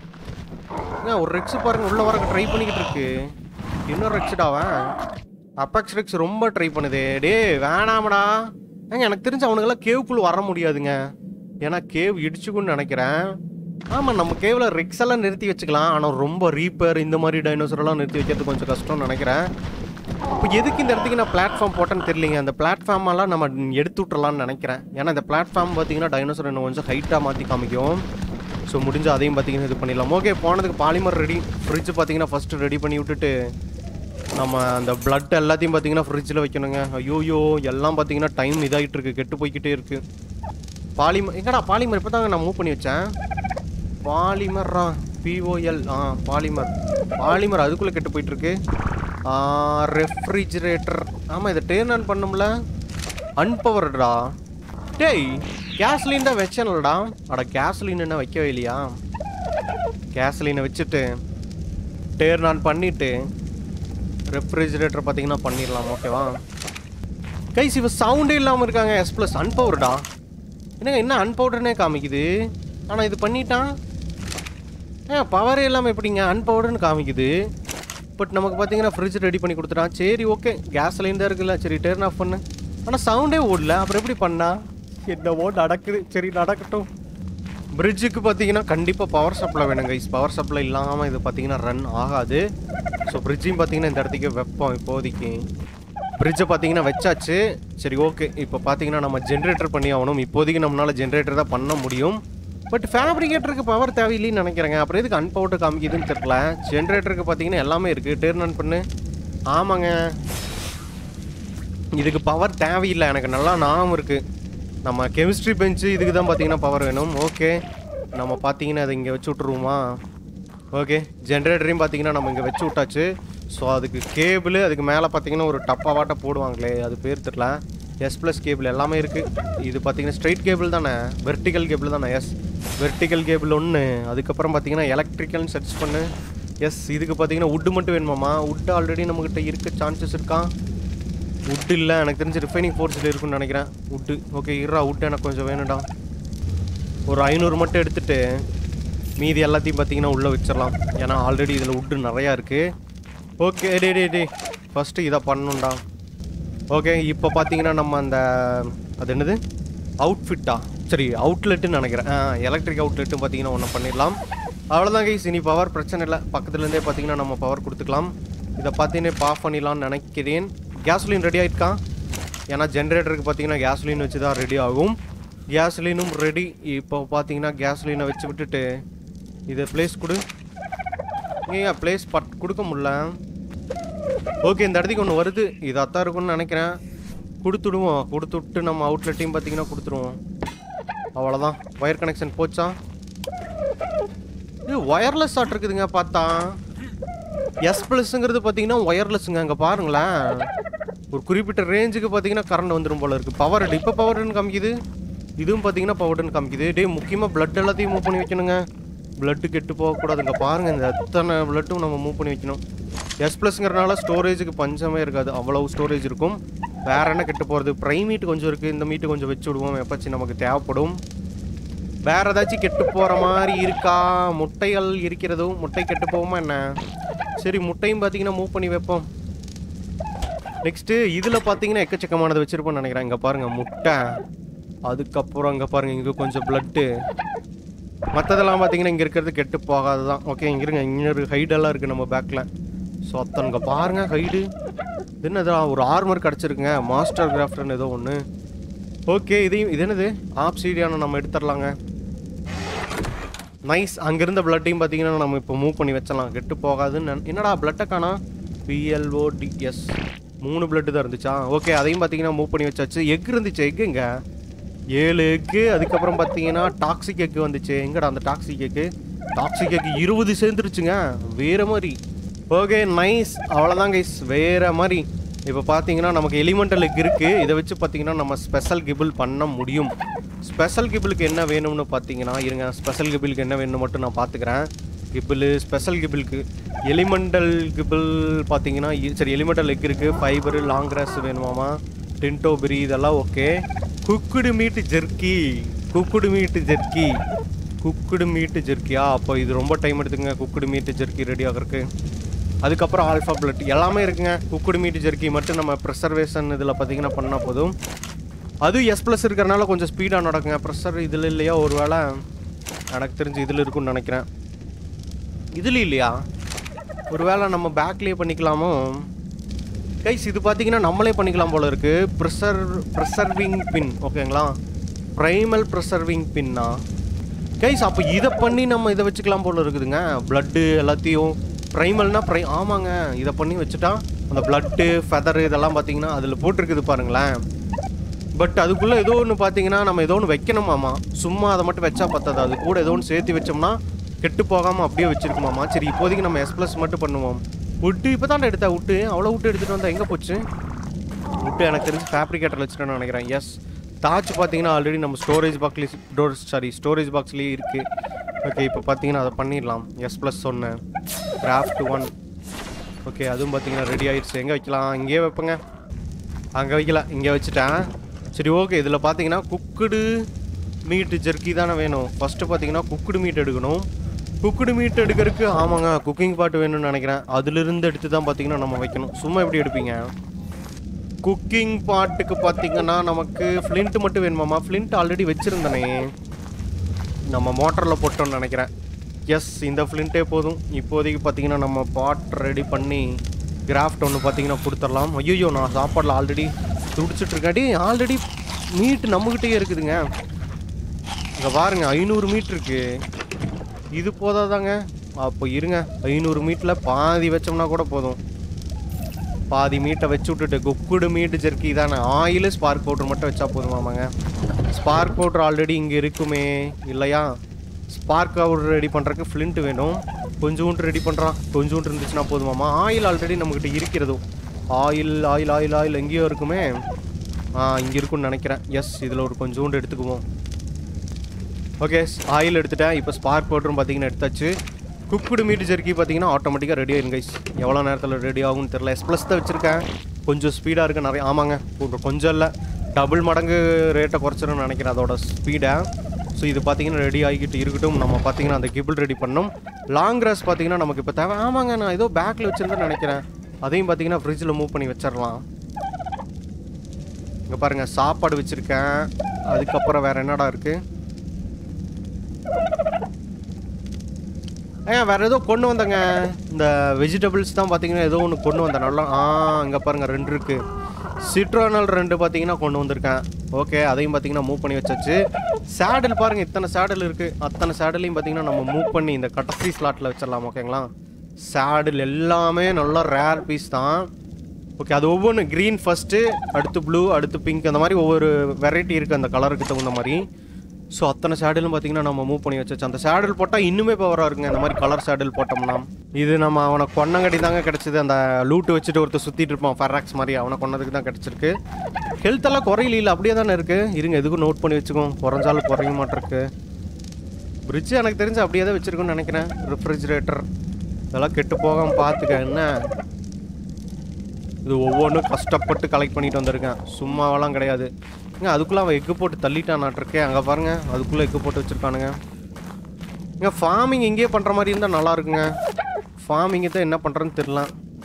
ஏங்க ஒரு ரெக்ஸ் பாருங்க உள்ள வர ட்ரை பண்ணிக்கிட்டு இருக்கு இன்னொரு ரெக்ஸ்டாவன் அப்பாக்ஸ் ரெக்ஸ் ரொம்ப ட்ரை பண்ணுதே டேய் வேணாமடா ஏங்க எனக்கு தெரிஞ்சு அவனுங்கெல்லாம் கேவுக்குள்ள வர முடியாதுங்க ஏன்னா கேவ் இடிச்சுக்குன்னு நினைக்கிறேன் ஆமாம் நம்ம கேவில் ரெக்ஸ் எல்லாம் நிறுத்தி வச்சுக்கலாம் ஆனால் ரொம்ப ரீப்பர் இந்த மாதிரி டைனோசர் எல்லாம் நிறுத்தி வைக்கிறது கொஞ்சம் கஷ்டம்னு நினைக்கிறேன் இப்போ எதுக்கு இந்த இடத்துக்கு நான் பிளாட்ஃபார்ம் போட்டேன்னு தெரியலிங்க அந்த பிளாட்ஃபார்ம் எல்லாம் நம்ம எடுத்து விட்டுறலாம்னு நினைக்கிறேன் ஏன்னா இந்த பிளாட்ஃபார்ம் பார்த்தீங்கன்னா டைனோசர் இன்னும் கொஞ்சம் ஹைட்டாக மாற்றி காமிக்கும் ஸோ முடிஞ்சு அதையும் பார்த்தீங்கன்னா இது பண்ணிடலாம் ஓகே போனதுக்கு பாலிமர் ரெடி ஃப்ரிட்ஜ் பார்த்தீங்கன்னா ஃபஸ்ட்டு ரெடி பண்ணி விட்டுட்டு நம்ம அந்த blood எல்லாத்தையும் பார்த்தீங்கன்னா ஃப்ரிட்ஜில் வைக்கணுங்க ஐயோயோ எல்லாம் பார்த்தீங்கன்னா டைம் இதாகிட்டு இருக்கு கெட்டு போய்க்கிட்டே இருக்கு பாலிமர் எங்கடா பாலிமர் இப்போ தாங்க நான் மூவ் பண்ணி வச்சேன் பாலிமர்ரா பிஓஎல் ஆ பாலிமர் பாலிமர் அதுக்குள்ளே கெட்டு போயிட்டு இருக்கு ரெஃப்ரிஜிரேட்டர் ஆமாம் இதை டேர்ன் ஆன் பண்ணும்ல அன்பவர்டா டேய் கேஸ்லின் தான் வச்சேன்லடா அட கேஸ்லின் என்ன வைக்கவே இல்லையா கேஸ்லினை வச்சுட்டு டேர்ன் ஆன் பண்ணிட்டு ரெஃப்ரிஜிரேட்டர் பார்த்தீங்கன்னா பண்ணிடலாம் ஓகேவா கைஸ் இவ சவுண்டே இல்லாமல் இருக்காங்க எஸ் ப்ளஸ் அன்பவர்டா என்னங்க என்ன அன்பவுடர்னே காமிக்குது ஆனால் இது பண்ணிட்டான் ஏ பவரே இல்லாமல் எப்படிங்க அன்பவுடர்னு காமிக்குது பட் நமக்கு பார்த்தீங்கன்னா ஃப்ரிட்ஜ் ரெடி பண்ணி கொடுத்துட்டான் சரி ஓகே கேஸ் லைன் தான் இருக்குல்ல சரி டேர்ன் ஆஃப் பண்ணு ஆனால் சவுண்டே ஓடல அப்புறம் எப்படி பண்ணா என்னவோ நடக்குது சரி நடக்கட்டும் பிரிட்ஜுக்கு பார்த்தீங்கன்னா கண்டிப்பாக பவர் சப்ளை வேணும் கைஸ் பவர் சப்ளை இல்லாமல் இது பார்த்தீங்கன்னா ரன் ஆகாது ஸோ பிரிட்ஜையும் பார்த்தீங்கன்னா இந்த இடத்துக்கு வைப்போம் இப்போதைக்கு பிரிட்ஜை பார்த்தீங்கன்னா வச்சாச்சு சரி ஓகே இப்போ பார்த்தீங்கன்னா நம்ம ஜென்ரேட்டர் பண்ணி ஆகணும் இப்போதைக்கு நம்மளால ஜென்ரேட்டர் தான் பண்ண முடியும் பட் ஃபேப்ரிகேட்டருக்கு பவர் தேவையில்லைன்னு நினைக்கிறேங்க அப்புறம் எதுக்கு அன்பவுட்டு காமிக்குதுன்னு தெரியல ஜென்ரேட்டருக்கு பார்த்தீங்கன்னா எல்லாமே இருக்குது டேர்ன் ஆன் பண்ணு ஆமாங்க இதுக்கு பவர் தேவையில்லை எனக்கு நல்லா ஞாபகம் இருக்குது நம்ம கெமிஸ்ட்ரி பெஞ்சு இதுக்கு தான் பார்த்தீங்கன்னா பவர் வேணும் ஓகே நம்ம பார்த்தீங்கன்னா அதை இங்கே வச்சு விட்ருவோமா ஓகே ஜென்ரேட்டரையும் பார்த்தீங்கன்னா நம்ம இங்கே வச்சு விட்டாச்சு ஸோ அதுக்கு கேபிள் அதுக்கு மேலே பார்த்தீங்கன்னா ஒரு டப்பாவாட்ட போடுவாங்களே அது பேர் தெரியல எஸ் ப்ளஸ் கேபிள் எல்லாமே இருக்குது இது பார்த்தீங்கன்னா ஸ்ட்ரைட் கேபிள் தானே வெர்டிக்கல் கேபிள் தானே எஸ் வெர்டிக்கல் கேபிள் ஒன்று அதுக்கப்புறம் பார்த்தீங்கன்னா எலக்ட்ரிக்கல்னு சர்ச் பண்ணு எஸ் இதுக்கு பார்த்தீங்கன்னா உட்டு மட்டும் வேணுமாமா உட்டு ஆல்ரெடி நம்மக்கிட்ட இருக்க சான்சஸ் இருக்கான் உட் இல்லை எனக்கு தெரிஞ்சு ரிஃபைனிங் ஃபோர்ஸில் இருக்குன்னு நினைக்கிறேன் உட்டு ஓகே இருறா உட் எனக்கு கொஞ்சம் வேணும்டா ஒரு ஐநூறு மட்டும் எடுத்துட்டு மீதி எல்லாத்தையும் பார்த்தீங்கன்னா உள்ளே வச்சிடலாம் ஏன்னா ஆல்ரெடி இதில் உட்டு நிறையா இருக்குது ஓகே டே டே டே ஃபஸ்ட்டு இதை பண்ணணும்டா ஓகே இப்போ பார்த்தீங்கன்னா நம்ம அந்த அது என்னது அவுட்ஃபிட்டா சரி அவுட்லெட்டுன்னு நினைக்கிறேன் எலக்ட்ரிக் அவுட்லெட்டும் பார்த்தீங்கன்னா ஒன்று பண்ணிடலாம் அவ்வளோதான் கைஸ் இனி பவர் பிரச்சனை இல்லை பக்கத்துலேருந்தே பார்த்தீங்கன்னா நம்ம பவர் கொடுத்துக்கலாம் இதை பார்த்தீங்கன்னா இப்போ ஆஃப் பண்ணிடலாம்னு நினைக்கிறேன் கேஸ்லின் ரெடி ஆகிருக்கான் ஏன்னா ஜென்ரேட்டருக்கு பார்த்தீங்கன்னா கேஸ்லின் வச்சு தான் ரெடி ஆகும் கேஸ்லினும் ரெடி இப்போ பார்த்தீங்கன்னா கேஸ்லினை வச்சு விட்டுட்டு இதை ப்ளேஸ் கொடு ஏன் ப்ளேஸ் பட் கொடுக்க முடியல ஓகே இந்த இடத்துக்கு ஒன்று வருது இது அத்தான் இருக்கும்னு நினைக்கிறேன் கொடுத்துடுவோம் கொடுத்து விட்டு நம்ம அவுட்லெட்டையும் பார்த்தீங்கன்னா கொடுத்துருவோம் அவ்வளோதான் ஒயர் கனெக்ஷன் போச்சா இது ஒயர்லெஸ் ஆட் இருக்குதுங்க பார்த்தா எஸ் ப்ளஸ்ங்கிறது பார்த்தீங்கன்னா ஒயர்லெஸ்ஸுங்க அங்கே பாருங்களேன் ஒரு குறிப்பிட்ட ரேஞ்சுக்கு பார்த்தீங்கன்னா கரண்ட் வந்துடும் போல இருக்குது பவர் இப்போ பவர்னு காமிக்குது இதுவும் பார்த்தீங்கன்னா பவர்னு காமிக்குது டேய் முக்கியமாக பிளட் எல்லாத்தையும் மூவ் பண்ணி வைக்கணுங்க பிளட்டு கெட்டு போகக்கூடாதுங்க பாருங்க இந்த எத்தனை பிளட்டும் நம்ம மூவ் பண்ணி வைக்கணும் எஸ் ப்ளஸ்ங்கிறனால ஸ்டோரேஜுக்கு பஞ்சமே இருக்காது அவ்வளவு ஸ்டோரேஜ் இருக்கும் வேற என்ன கெட்டு போகிறது ப்ரை மீட் கொஞ்சம் இருக்குது இந்த மீட்டு கொஞ்சம் வச்சு விடுவோம் எப்பச்சு நமக்கு தேவைப்படும் வேற ஏதாச்சும் கெட்டு போற மாதிரி இருக்கா முட்டைகள் இருக்கிறதும் முட்டை கெட்டு போகுமா என்ன சரி முட்டையும் பார்த்தீங்கன்னா மூவ் பண்ணி வைப்போம் நெக்ஸ்ட்டு இதில் பார்த்தீங்கன்னா எக்கச்சக்கமானது வச்சிருப்போம்னு நினைக்கிறேன் இங்கே பாருங்க முட்டை அதுக்கப்புறம் இங்கே பாருங்க இங்கே கொஞ்சம் பிளட்டு மற்றதெல்லாம் பார்த்தீங்கன்னா இங்கே இருக்கிறது கெட்டு போகாது தான் ஓகே இங்கே இருங்க இங்கே ஒரு ஹைடெல்லாம் இருக்குது நம்ம பேக்கில் ஸோ அத்தனை இங்கே பாருங்க ஹைடு இது என்னதா ஒரு ஆர்மர் கிடச்சிருக்குங்க மாஸ்டர் கிராஃப்ட்னு ஏதோ ஒன்று ஓகே இதையும் இது என்னது ஆப்சீடியான நம்ம எடுத்துடலாங்க நைஸ் அங்கிருந்த பிளட்டையும் பார்த்தீங்கன்னா நம்ம இப்போ மூவ் பண்ணி வச்சலாம் கெட்டு போகாதுன்னு நினை- என்னடா பிளட்டை காணா பிஎல்ஓ டிஎஸ் மூணு பிளட்டு தான் இருந்துச்சா ஓகே அதையும் பார்த்தீங்கன்னா மூவ் பண்ணி வச்சாச்சு எக் இருந்துச்சு எக்குங்க ஏழு எக்கு அதுக்கப்புறம் பார்த்தீங்கன்னா டாக்ஸிக் எக்கு வந்துச்சு எங்கடா அந்த டாக்ஸிக் எக்கு டாக்ஸிக் எக்கு இருபது சேர்ந்துருச்சுங்க வேற மாதிரி ஓகே நைஸ் அவ்வளோதான் கைஸ் வேற மாதிரி இப்போ பார்த்தீங்கன்னா நமக்கு எலிமெண்டல் எக் இருக்குது இதை வச்சு பார்த்தீங்கன்னா நம்ம ஸ்பெஷல் கிபிள் பண்ண முடியும் ஸ்பெஷல் கிபிளுக்கு என்ன வேணும்னு பார்த்தீங்கன்னா இருங்க ஸ்பெஷல் கிபிளுக்கு என்ன வேணும்னு மட்டும் நான் பார்த்துக்கிறேன் கிபிள் ஸ்பெஷல் கிபிளுக்கு எலிமெண்டல் கிபிள் பார்த்தீங்கன்னா இ- சரி எலிமெண்டல் எக் இருக்குது ஃபைபரு லாங் கிராஸ் வேணுமாமா டின்டோபெரி இதெல்லாம் okay cooked meat jerky cooked meat jerky cooked meat ஜெர்க்கியா அப்போ இது ரொம்ப டைம் எடுத்துங்க குக்குடு மீட்டு ஜெர்க்கி ரெடி ஆகிறதுக்கு அதுக்கப்புறம் ஆல்ஃபா பிளட் எல்லாமே இருக்குங்க குக்குடு மீட்டு ஜெர்க்கி மட்டும் நம்ம ப்ரெசர்வேஷன் இதில் பார்த்தீங்கன்னா பண்ணால் போதும் அது எஸ் ப்ளஸ் இருக்கிறனால கொஞ்சம் ஸ்பீடாக நடக்குங்க ப்ரெஷர் இதில் இல்லையா ஒரு வேளை எனக்கு தெரிஞ்சு இதில் இருக்கும்னு நினைக்கிறேன் இதில் இல்லையா ஒருவேளை நம்ம பேக்லேயே பண்ணிக்கலாமோ கைஸ் இது பார்த்தீங்கன்னா நம்மளே பண்ணிக்கலாம் போல இருக்கு ப்ரெஷர் ப்ரெஷர்விங் பின் ஓகேங்களா ப்ரைமல் ப்ரெஷர்விங் பின்னா கைஸ் அப்போ இதை பண்ணி நம்ம இதை வச்சுக்கலாம் போல இருக்குதுங்க பிளட்டு எல்லாத்தையும் ப்ரைமல்னா ப்ரை ஆமாங்க இதை பண்ணி வச்சுட்டா அந்த பிளட்டு ஃபெதரு இதெல்லாம் பார்த்தீங்கன்னா அதில் போட்டிருக்குது பாருங்களேன் பட் அதுக்குள்ளே ஏதோ ஒன்று பார்த்தீங்கன்னா நம்ம ஏதோ ஒன்று வைக்கணுமாமா சும்மா அதை மட்டும் வச்சா பத்தாது அது கூட ஏதோ ஒன்று சேர்த்து வச்சோம்னா கெட்டு போகாமல் அப்படியே வச்சிருக்குமாமா சரி இப்போதைக்கு நம்ம எஸ் ப்ளஸ் மட்டும் பண்ணுவோம் விட்டு இப்போ தான் எடுத்தா விட்டு அவ்வளோ விட்டு எடுத்துகிட்டு வந்தா எங்கே போச்சு விட்டு எனக்கு தெரிஞ்சு ஃபேப்ரிகேட்டர் வச்சுட்டேன்னு நினைக்கிறேன் எஸ் தாச்சு பார்த்தீங்கன்னா ஆல்ரெடி நம்ம ஸ்டோரேஜ் பாக்ஸ்லேயே டோர் சாரி ஸ்டோரேஜ் பாக்ஸ்லேயே இருக்குது ஓகே இப்போ பார்த்தீங்கன்னா அதை பண்ணிடலாம் எஸ் ப்ளஸ் சொன்னேன் கிராஃப்ட் ஒன் ஓகே அதுவும் பார்த்தீங்கன்னா ரெடி ஆயிடுச்சு எங்கே வைக்கலாம் இங்கேயே வைப்பேங்க அங்கே வைக்கல இங்கே வச்சுட்டேன் சரி ஓகே இதில் பார்த்தீங்கன்னா குக்குடு மீட்டு ஜெர்க்கி தானே வேணும் ஃபஸ்ட்டு பார்த்தீங்கன்னா குக்குடு மீட் எடுக்கணும் குக்குடு மீட் எடுக்கிறதுக்கு ஆமாங்க குக்கிங் பாட்டு வேணும்னு நினைக்கிறேன் அதுலேருந்து எடுத்து தான் பார்த்தீங்கன்னா நம்ம வைக்கணும் சும்மா எப்படி எடுப்பீங்க குக்கிங் பாட்டுக்கு பார்த்தீங்கன்னா நமக்கு ஃப்ளிண்ட் மட்டும் வேணுமாமா ஃப்ளிண்ட் ஆல்ரெடி வச்சுருந்தனே நம்ம மோட்டரில் போட்டோம்னு நினைக்கிறேன் எஸ் இந்த ஃப்ளிண்ட்டே போதும் இப்போதைக்கு பார்த்தீங்கன்னா நம்ம பாட் ரெடி பண்ணி கிராஃப்ட் ஒன்று பார்த்தீங்கன்னா கொடுத்துடலாம் ஐயோ நான் சாப்பாடில் ஆல்ரெடி துடிச்சிட்ருக்காடி ஆல்ரெடி மீட் நம்மக்கிட்டே இருக்குதுங்க இங்கே பாருங்க ஐநூறு மீட் இருக்கு இது போதாதாங்க அப்போ இருங்க ஐநூறு மீட்டில் பாதி வச்சோம்னா கூட போதும் பாதி மீட்டை வச்சு விட்டுட்டு குக்குடு மீட்டு ஜெர்க்கி தானே ஆயிலு ஸ்பார்க் பவுடர் மட்டும் வச்சா போதுமாமாங்க ஸ்பார்க் பவுடர் ஆல்ரெடி இங்கே இருக்குமே இல்லையா ஸ்பார்க் பவுடர் ரெடி பண்ணுறதுக்கு ஃப்ளிண்ட் வேணும் கொஞ்சோண்டு ரெடி பண்ணுறான் கொஞ்சோண்டு இருந்துச்சுன்னா போதுமாமா ஆயில் ஆல்ரெடி நம்மக்கிட்ட இருக்கிறதும் ஆயில் ஆயில் ஆயில் ஆயில் எங்கேயோ இருக்குமே ஆ இங்கே இருக்கும்னு நினைக்கிறேன் எஸ் இதில் ஒரு கொஞ்சோண்டு எடுத்துக்குவோம் ஓகே ஆயில் எடுத்துட்டேன் இப்போ ஸ்பார்க் பவுடரும் பார்த்தீங்கன்னா எடுத்தாச்சு குக்குடு மீட் ஜெர்க்கி பார்த்தீங்கன்னா ஆட்டோமேட்டிக்காக ரெடி ஆயிரும் கைஸ் எவ்வளோ நேரத்தில் ரெடி ஆகும்னு தெரில எஸ் ப்ளஸ் தான் வச்சுருக்கேன் கொஞ்சம் ஸ்பீடாக இருக்கு நிறைய ஆமாங்க கொஞ்சம் கொஞ்சம் இல்லை டபுள் மடங்கு ரேட்டை குறைச்சிருன்னு நினைக்கிறேன் அதோட ஸ்பீடை ஸோ இது பார்த்தீங்கன்னா ரெடி ஆகிக்கிட்டு இருக்கட்டும் நம்ம பார்த்தீங்கன்னா அந்த கிபிள் ரெடி பண்ணோம் லாங் கிராஸ் பார்த்தீங்கன்னா நமக்கு இப்போ தேவை ஆமாங்க நான் ஏதோ பேக்கில் வச்சுருந்தேன்னு நினைக்கிறேன் அதையும் பார்த்தீங்கன்னா ஃப்ரிட்ஜில் மூவ் பண்ணி வச்சிடலாம் இங்கே பாருங்கள் சாப்பாடு வச்சுருக்கேன் அதுக்கப்புறம் வேறு என்னடா இருக்குது ஏன் வேற ஏதோ கொண்டு வந்தேங்க இந்த வெஜிடபிள்ஸ் தான் பார்த்தீங்கன்னா ஏதோ ஒன்று கொண்டு வந்தேன் நல்லா ஆ இங்கே பாருங்க ரெண்டு இருக்கு சிட்ரோனல் ரெண்டு பார்த்தீங்கன்னா கொண்டு வந்திருக்கேன் ஓகே அதையும் பார்த்தீங்கன்னா மூவ் பண்ணி வச்சாச்சு சேடல் பாருங்க இத்தனை சேடல் இருக்கு அத்தனை சேடலையும் பார்த்தீங்கன்னா நம்ம மூவ் பண்ணி இந்த கடைசி ஸ்லாட்டில் வச்சிடலாம் ஓகேங்களா சேடல் எல்லாமே நல்லா ரேர் பீஸ் தான் ஓகே அது ஒவ்வொன்று க்ரீன் ஃபஸ்ட்டு அடுத்து ப்ளூ அடுத்து பிங்க் அந்த மாதிரி ஒவ்வொரு வெரைட்டி இருக்குது அந்த கலருக்கு தகுந்த மாதிரி ஸோ அத்தனை சேடலும் பார்த்தீங்கன்னா நம்ம மூவ் பண்ணி வச்சாச்சு அந்த சேடல் போட்டால் இன்னுமே பவராக இருக்குங்க இந்த மாதிரி கலர் சேடல் போட்டோம்னா இது நம்ம அவனை கொன்னங்கடி தாங்க கிடச்சிது அந்த லூட்டு வச்சுட்டு ஒருத்தர் சுற்றிட்டு இருப்பான் ஃபெராக்ஸ் மாதிரி அவனை கொன்னதுக்கு தான் கிடச்சிருக்கு ஹெல்த் எல்லாம் குறையில இல்லை அப்படியே தானே இருக்குது இருங்க எதுக்கும் நோட் பண்ணி வச்சுக்கோம் குறைஞ்சாலும் குறைய மாட்டிருக்கு ஃப்ரிட்ஜ் எனக்கு தெரிஞ்சு அப்படியே தான் வச்சுருக்குன்னு நினைக்கிறேன் ரெஃப்ரிஜிரேட்டர் இதெல்லாம் கெட்டு போகாமல் பார்த்துக்க என்ன இது ஒவ்வொன்றும் கஷ்டப்பட்டு கலெக்ட் பண்ணிட்டு வந்திருக்கேன் சும்மாவெல்லாம் கிடையாது ஏங்க அதுக்குள்ளே அவன் எக்கு போட்டு தள்ளிட்டான் நாட்டிருக்கேன் அங்கே பாருங்க அதுக்குள்ளே எக்கு போட்டு வச்சுருக்கானுங்க இங்கே ஃபார்மிங் இங்கேயே பண்ணுற மாதிரி இருந்தால் நல்லா இருக்குங்க ஃபார்மிங்கை தான் என்ன பண்ணுறதுன்னு தெரில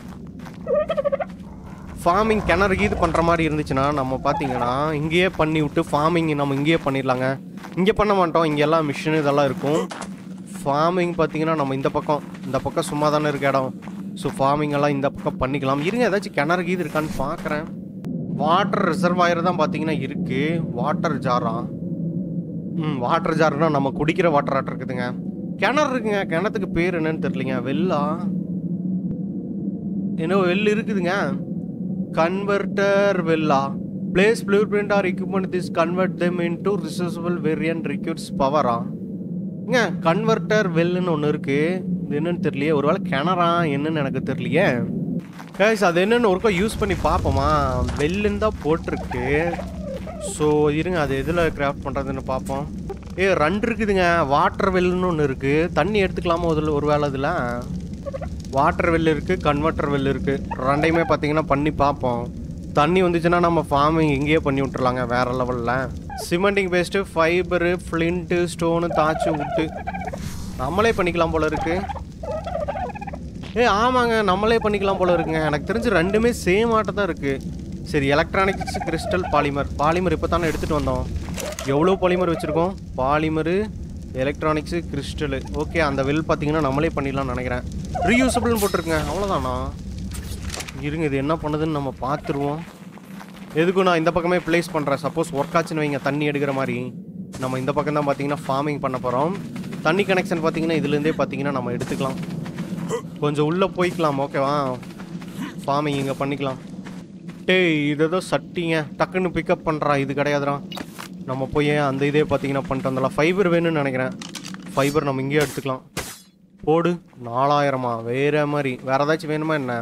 ஃபார்மிங் கிணறு கீது பண்ணுற மாதிரி இருந்துச்சுன்னா நம்ம பார்த்தீங்கன்னா இங்கேயே பண்ணி விட்டு ஃபார்மிங் நம்ம இங்கேயே பண்ணிடலாங்க இங்கே பண்ண மாட்டோம் இங்கே எல்லாம் மிஷின் இதெல்லாம் இருக்கும் ஃபார்மிங் பார்த்தீங்கன்னா நம்ம இந்த பக்கம் இந்த பக்கம் சும்மா தானே இருக்க இடம் ஸோ ஃபார்மிங் எல்லாம் இந்த பக்கம் பண்ணிக்கலாம் இருங்க ஏதாச்சும் கிணறு கீது இருக்கான்னு பார்க்குறேன் வாட்டர் ரிசர்வாயர் தான் பார்த்தீங்கன்னா இருக்குது வாட்டர் ஜாரா ம் வாட்டர் ஜார்னா நம்ம குடிக்கிற வாட்டர் ஆட்டம் இருக்குதுங்க கிணறு இருக்குங்க கிணத்துக்கு பேர் என்னன்னு தெரியலங்க வெள்ளா என்ன வெல் இருக்குதுங்க கன்வெர்ட்டர் வெல்லா place blueprint are equipment this convert them into resourceable variant requires பவரா இங்க கன்வெர்ட்டர் வெல்லுன்னு ஒன்று இருக்கு இது என்னன்னு தெரியலையே ஒருவேளை கிணறா என்னன்னு எனக்கு தெரியலையே கைஸ் அது என்னன்னு ஒருக்கா யூஸ் பண்ணி பார்ப்போமா வெல்லுன்னு தான் போட்டிருக்கு ஸோ இருங்க அது எதில் கிராஃப்ட் பண்ணுறதுன்னு பார்ப்போம் ஏ ரெண்டு இருக்குதுங்க வாட்டர் வெல்லுன்னு ஒன்று இருக்குது தண்ணி எடுத்துக்கலாமா அதில் ஒரு வேளை இதில் வாட்டர் வெல் இருக்குது கன்வெர்ட்டர் வெல் இருக்குது ரெண்டையுமே பார்த்தீங்கன்னா பண்ணி பார்ப்போம் தண்ணி வந்துச்சுன்னா நம்ம ஃபார்மிங் இங்கேயே பண்ணி விட்டுறலாங்க வேறு லெவலில் cementing paste fibre flint stone தாச்சு விட்டு நம்மளே பண்ணிக்கலாம் போல இருக்குது ஏ ஆமாங்க நம்மளே பண்ணிக்கலாம் போல இருக்குங்க எனக்கு தெரிஞ்சு ரெண்டுமே சேம் ஆட்ட தான் இருக்குது சரி எலக்ட்ரானிக்ஸ் கிறிஸ்டல் பாலிமர் பாலிமர் இப்போ தானே எடுத்துகிட்டு வந்தோம் எவ்வளோ பாலிமர் வச்சுருக்கோம் பாலிமரு எலக்ட்ரானிக்ஸு கிறிஸ்டலு ஓகே அந்த வெல் பார்த்தீங்கன்னா நம்மளே பண்ணிடலாம்னு நினைக்கிறேன் ரீயூசபிள்னு போட்டிருக்குங்க அவ்வளோதானா இருங்க இது என்ன பண்ணுதுன்னு நம்ம பார்த்துருவோம் எதுக்கும் நான் இந்த பக்கமே ப்ளேஸ் பண்ணுறேன் சப்போஸ் ஒர்க் ஆச்சுன்னு வைங்க தண்ணி எடுக்கிற மாதிரி நம்ம இந்த பக்கம் தான் பார்த்தீங்கன்னா ஃபார்மிங் பண்ண போகிறோம் தண்ணி கனெக்ஷன் பார்த்தீங்கன்னா இதுலேருந்தே பார்த்தீங்கன்னா நம்ம எடுத்துக்கலாம் கொஞ்சம் உள்ளே போய்க்கலாம் ஓகேவா ஃபார்மிங் இங்கே பண்ணிக்கலாம் டேய் இது ஏதோ சட்டிங்க டக்குன்னு பிக்கப் பண்ணுறா இது கிடையாதுடா நம்ம போய் அந்த இதே பார்த்தீங்கன்னா பண்ணிட்டு வந்துடலாம் ஃபைபர் வேணும்னு நினைக்கிறேன் ஃபைபர் நம்ம இங்கேயே எடுத்துக்கலாம் போடு நாலாயிரமா வேற மாதிரி வேற ஏதாச்சும் வேணுமா என்ன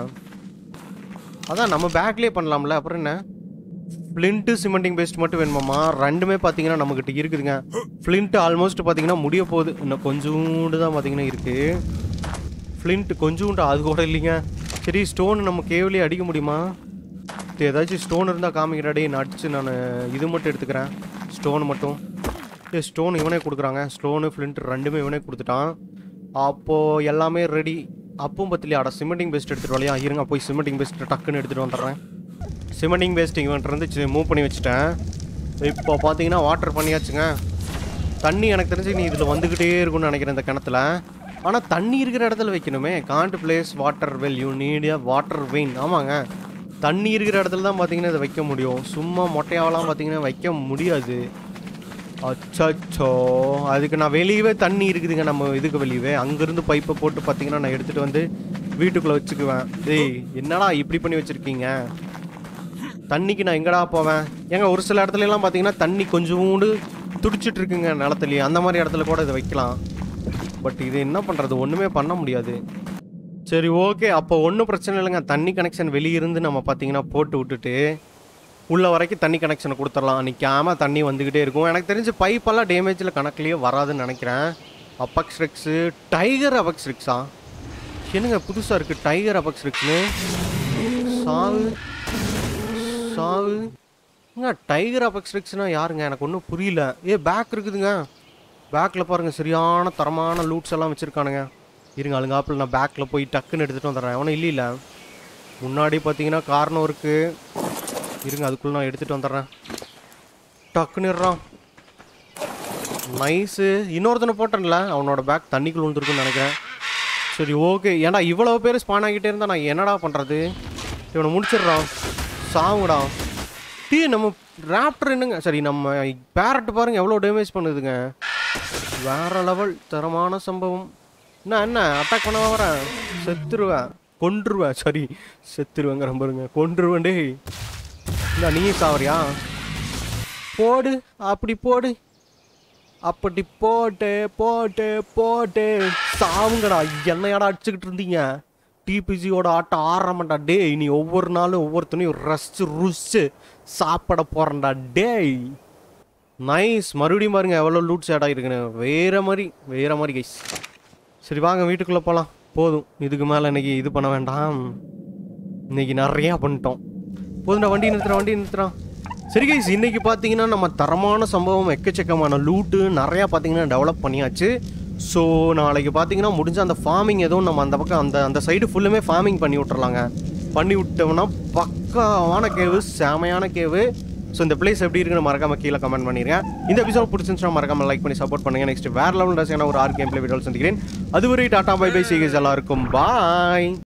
அதான் நம்ம பேக்லேயே பண்ணலாம்ல அப்புறம் என்ன ஃப்ளிண்ட்டு சிமெண்டிங் பேஸ்ட் மட்டும் வேணுமாம்மா ரெண்டுமே பார்த்தீங்கன்னா நம்மக்கிட்ட இருக்குதுங்க ஃப்ளிண்ட் ஆல்மோஸ்ட் பார்த்தீங்கன்னா முடிய போகுது இன்னும் கொஞ்சோண்டு தான் பார்த்தீங்கன்னா இருக்குது ஃப்ளிண்ட் கொஞ்சோண்டு அது கூட இல்லைங்க சரி ஸ்டோன் நம்ம கேவ்லேயே அடிக்க முடியுமா இது ஏதாச்சும் ஸ்டோன் இருந்தால் காமிக்கிறாடே நான் அடிச்சு நான் இது மட்டும் எடுத்துக்கிறேன் ஸ்டோன் மட்டும் ஏ ஸ்டோன் இவனே கொடுக்குறாங்க ஸ்டோனு ஃப்ளிண்ட் ரெண்டுமே இவனே கொடுத்துட்டான் அப்போது எல்லாமே ரெடி அப்பவும் பத்திலையாட சிமெண்டிங் பேஸ்ட் எடுத்துகிட்டு வரலையா இருங்க போய் சிமெண்டிங் பேஸ்ட் டக்குன்னு எடுத்துகிட்டு வந்துடுறேன் சிமெண்டிங் பேஸ்ட் இவன்ட்டு இருந்து மூவ் பண்ணி வச்சுட்டேன் இப்போ பார்த்தீங்கன்னா வாட்டர் பண்ணியாச்சுங்க தண்ணி எனக்கு தெரிஞ்சு நீ இதில் வந்துக்கிட்டே இருக்கும்னு நினைக்கிறேன் இந்த கிணத்துல ஆனால் தண்ணி இருக்கிற இடத்துல வைக்கணுமே can't place water well you need water vein ஆமாங்க தண்ணி இருக்கிற இடத்துல தான் பார்த்தீங்கன்னா இதை வைக்க முடியும் சும்மா மொட்டையாவெல்லாம் பார்த்தீங்கன்னா வைக்க முடியாது அச்சோ அதுக்கு நான் வெளியவே தண்ணி இருக்குதுங்க நம்ம இதுக்கு வெளியவே அங்கேருந்து பைப்பை போட்டு பார்த்தீங்கன்னா நான் எடுத்துகிட்டு வந்து வீட்டுக்குள்ளே வச்சுக்குவேன் டேய் என்னடா இப்படி பண்ணி வச்சுருக்கீங்க தண்ணிக்கு நான் எங்கடா போவேன் ஏங்க ஒரு சில இடத்துல எல்லாம் பார்த்தீங்கன்னா தண்ணி கொஞ்சோண்டு துடிச்சிட்டு இருக்குங்க நிலத்துலயே அந்த மாதிரி இடத்துல கூட இதை வைக்கலாம் பட் இது என்ன பண்ணுறது ஒன்றுமே பண்ண முடியாது சரி ஓகே அப்போ ஒன்றும் பிரச்சனை இல்லைங்க தண்ணி கனெக்ஷன் வெளியிருந்து நம்ம பார்த்தீங்கன்னா போட்டு விட்டுட்டு உள்ள வரைக்கும் தண்ணி கனெக்ஷனை கொடுத்துடலாம் நிற்காம தண்ணி வந்துக்கிட்டே இருக்கும் எனக்கு தெரிஞ்சு பைப்பெல்லாம் டேமேஜில் கணக்குலேயே வராதுன்னு நினைக்கிறேன் அப்பக்ஸ் ரெக்ஸு டைகர் அபக்ஸ் ரெக்ஸா என்னங்க புதுசாக இருக்குது டைகர் அபக்ஸ் ரெக்ஸ்னு சாவு சாவு ஏங்க டைகர் அபக்ஸ் ரெக்ஸ்னா யாருங்க எனக்கு ஒன்றும் புரியல ஏ பேக் இருக்குதுங்க பேக்கில் பாருங்கள் சரியான தரமான லூட்ஸ் எல்லாம் வச்சுருக்கானுங்க இருங்க அழுங்காப்பில் நான் பேக்கில் போய் டக்குன்னு எடுத்துகிட்டு வந்துடுறேன் அவனும் இல்லை முன்னாடி பார்த்தீங்கன்னா காரணம் இருக்குது இருங்க அதுக்குள்ளே நான் எடுத்துகிட்டு வந்துடுறேன் டக்குன்னு இடுறான் நைஸு இன்னொருத்தனை போட்டேன்ல அவனோட பேக் தண்ணிக்குள்ள விழுந்துருக்குன்னு நினைக்கிறேன் சரி ஓகே ஏன்டா இவ்வளோ பேர் ஸ்பான் ஆகிட்டே இருந்தால் நான் என்னடா பண்ணுறது இவனை முடிச்சிடுறான் சாவுங்கடா டீ நம்ம ராப்டர் என்னங்க சரி நம்ம பேரட் பாருங்க எவ்வளோ டேமேஜ் பண்ணுதுங்க வேற லெவல் தரமான சம்பவம் என்ன என்ன அட்டாக் பண்ண வரேன் செத்துருவேன் கொன்றுவேன் சரி செத்துருவேங்கிற பாருங்க கொன்றுவேன் டேய் இல்லை நீ சாவறியா போடு அப்படி போடு அப்படி போட்டு போட்டு போட்டு சாவுங்கடா என்னையாடா அடிச்சுக்கிட்டு இருந்தீங்க டிபிஜியோட ஆட்டம் ஆடுறமாட்டா டேய் நீ ஒவ்வொரு நாளும் ஒவ்வொருத்தனையும் ரசிச்சு ருசிச்சு சாப்பிட போறேன்டா டேய் நைஸ் மறுபடியும் பாருங்க எவ்வளோ லூட்ஸ் ஆட் ஆகிருக்குன்னு வேற மாதிரி வேற மாதிரி கைஸ் சரி வாங்க வீட்டுக்குள்ளே போகலாம் போதும் இதுக்கு மேலே இன்னைக்கு இது பண்ண வேண்டாம் இன்னைக்கு நிறையா பண்ணிட்டோம் போதும்டா வண்டி நிறுத்துறான் வண்டி நிறுத்துறான் சரி கைஸ் இன்னைக்கு பார்த்தீங்கன்னா நம்ம தரமான சம்பவம் எக்கச்சக்கமான லூட்டு நிறையா பார்த்தீங்கன்னா டெவலப் பண்ணியாச்சு ஸோ நாளைக்கு பார்த்தீங்கன்னா முடிஞ்ச அந்த ஃபார்மிங் எதுவும் நம்ம அந்த பக்கம் அந்த அந்த சைடு ஃபுல்லுமே ஃபார்மிங் பண்ணி விட்டுறலாங்க பண்ணி விட்டோம்னா பக்காவான கேவு செமையான கேவு ஸோ இந்த பிளேஸ் எப்படி இருக்குன்னு மறக்காம கீழே கமெண்ட் பண்ணிருங்க இந்த எபிசோட் பிடிச்சிருந்துச்சுன்னா மறக்காம லைக் பண்ணி சப்போர்ட் பண்ணுங்க நெக்ஸ்ட் வேற லெவல் ரசியான ஒரு ஆர் கேம் பிளே வீடியோ சந்திக்கிறேன் அதுவரை டாடா பை பை சீகஸ் எல்லாருக்கும் பாய்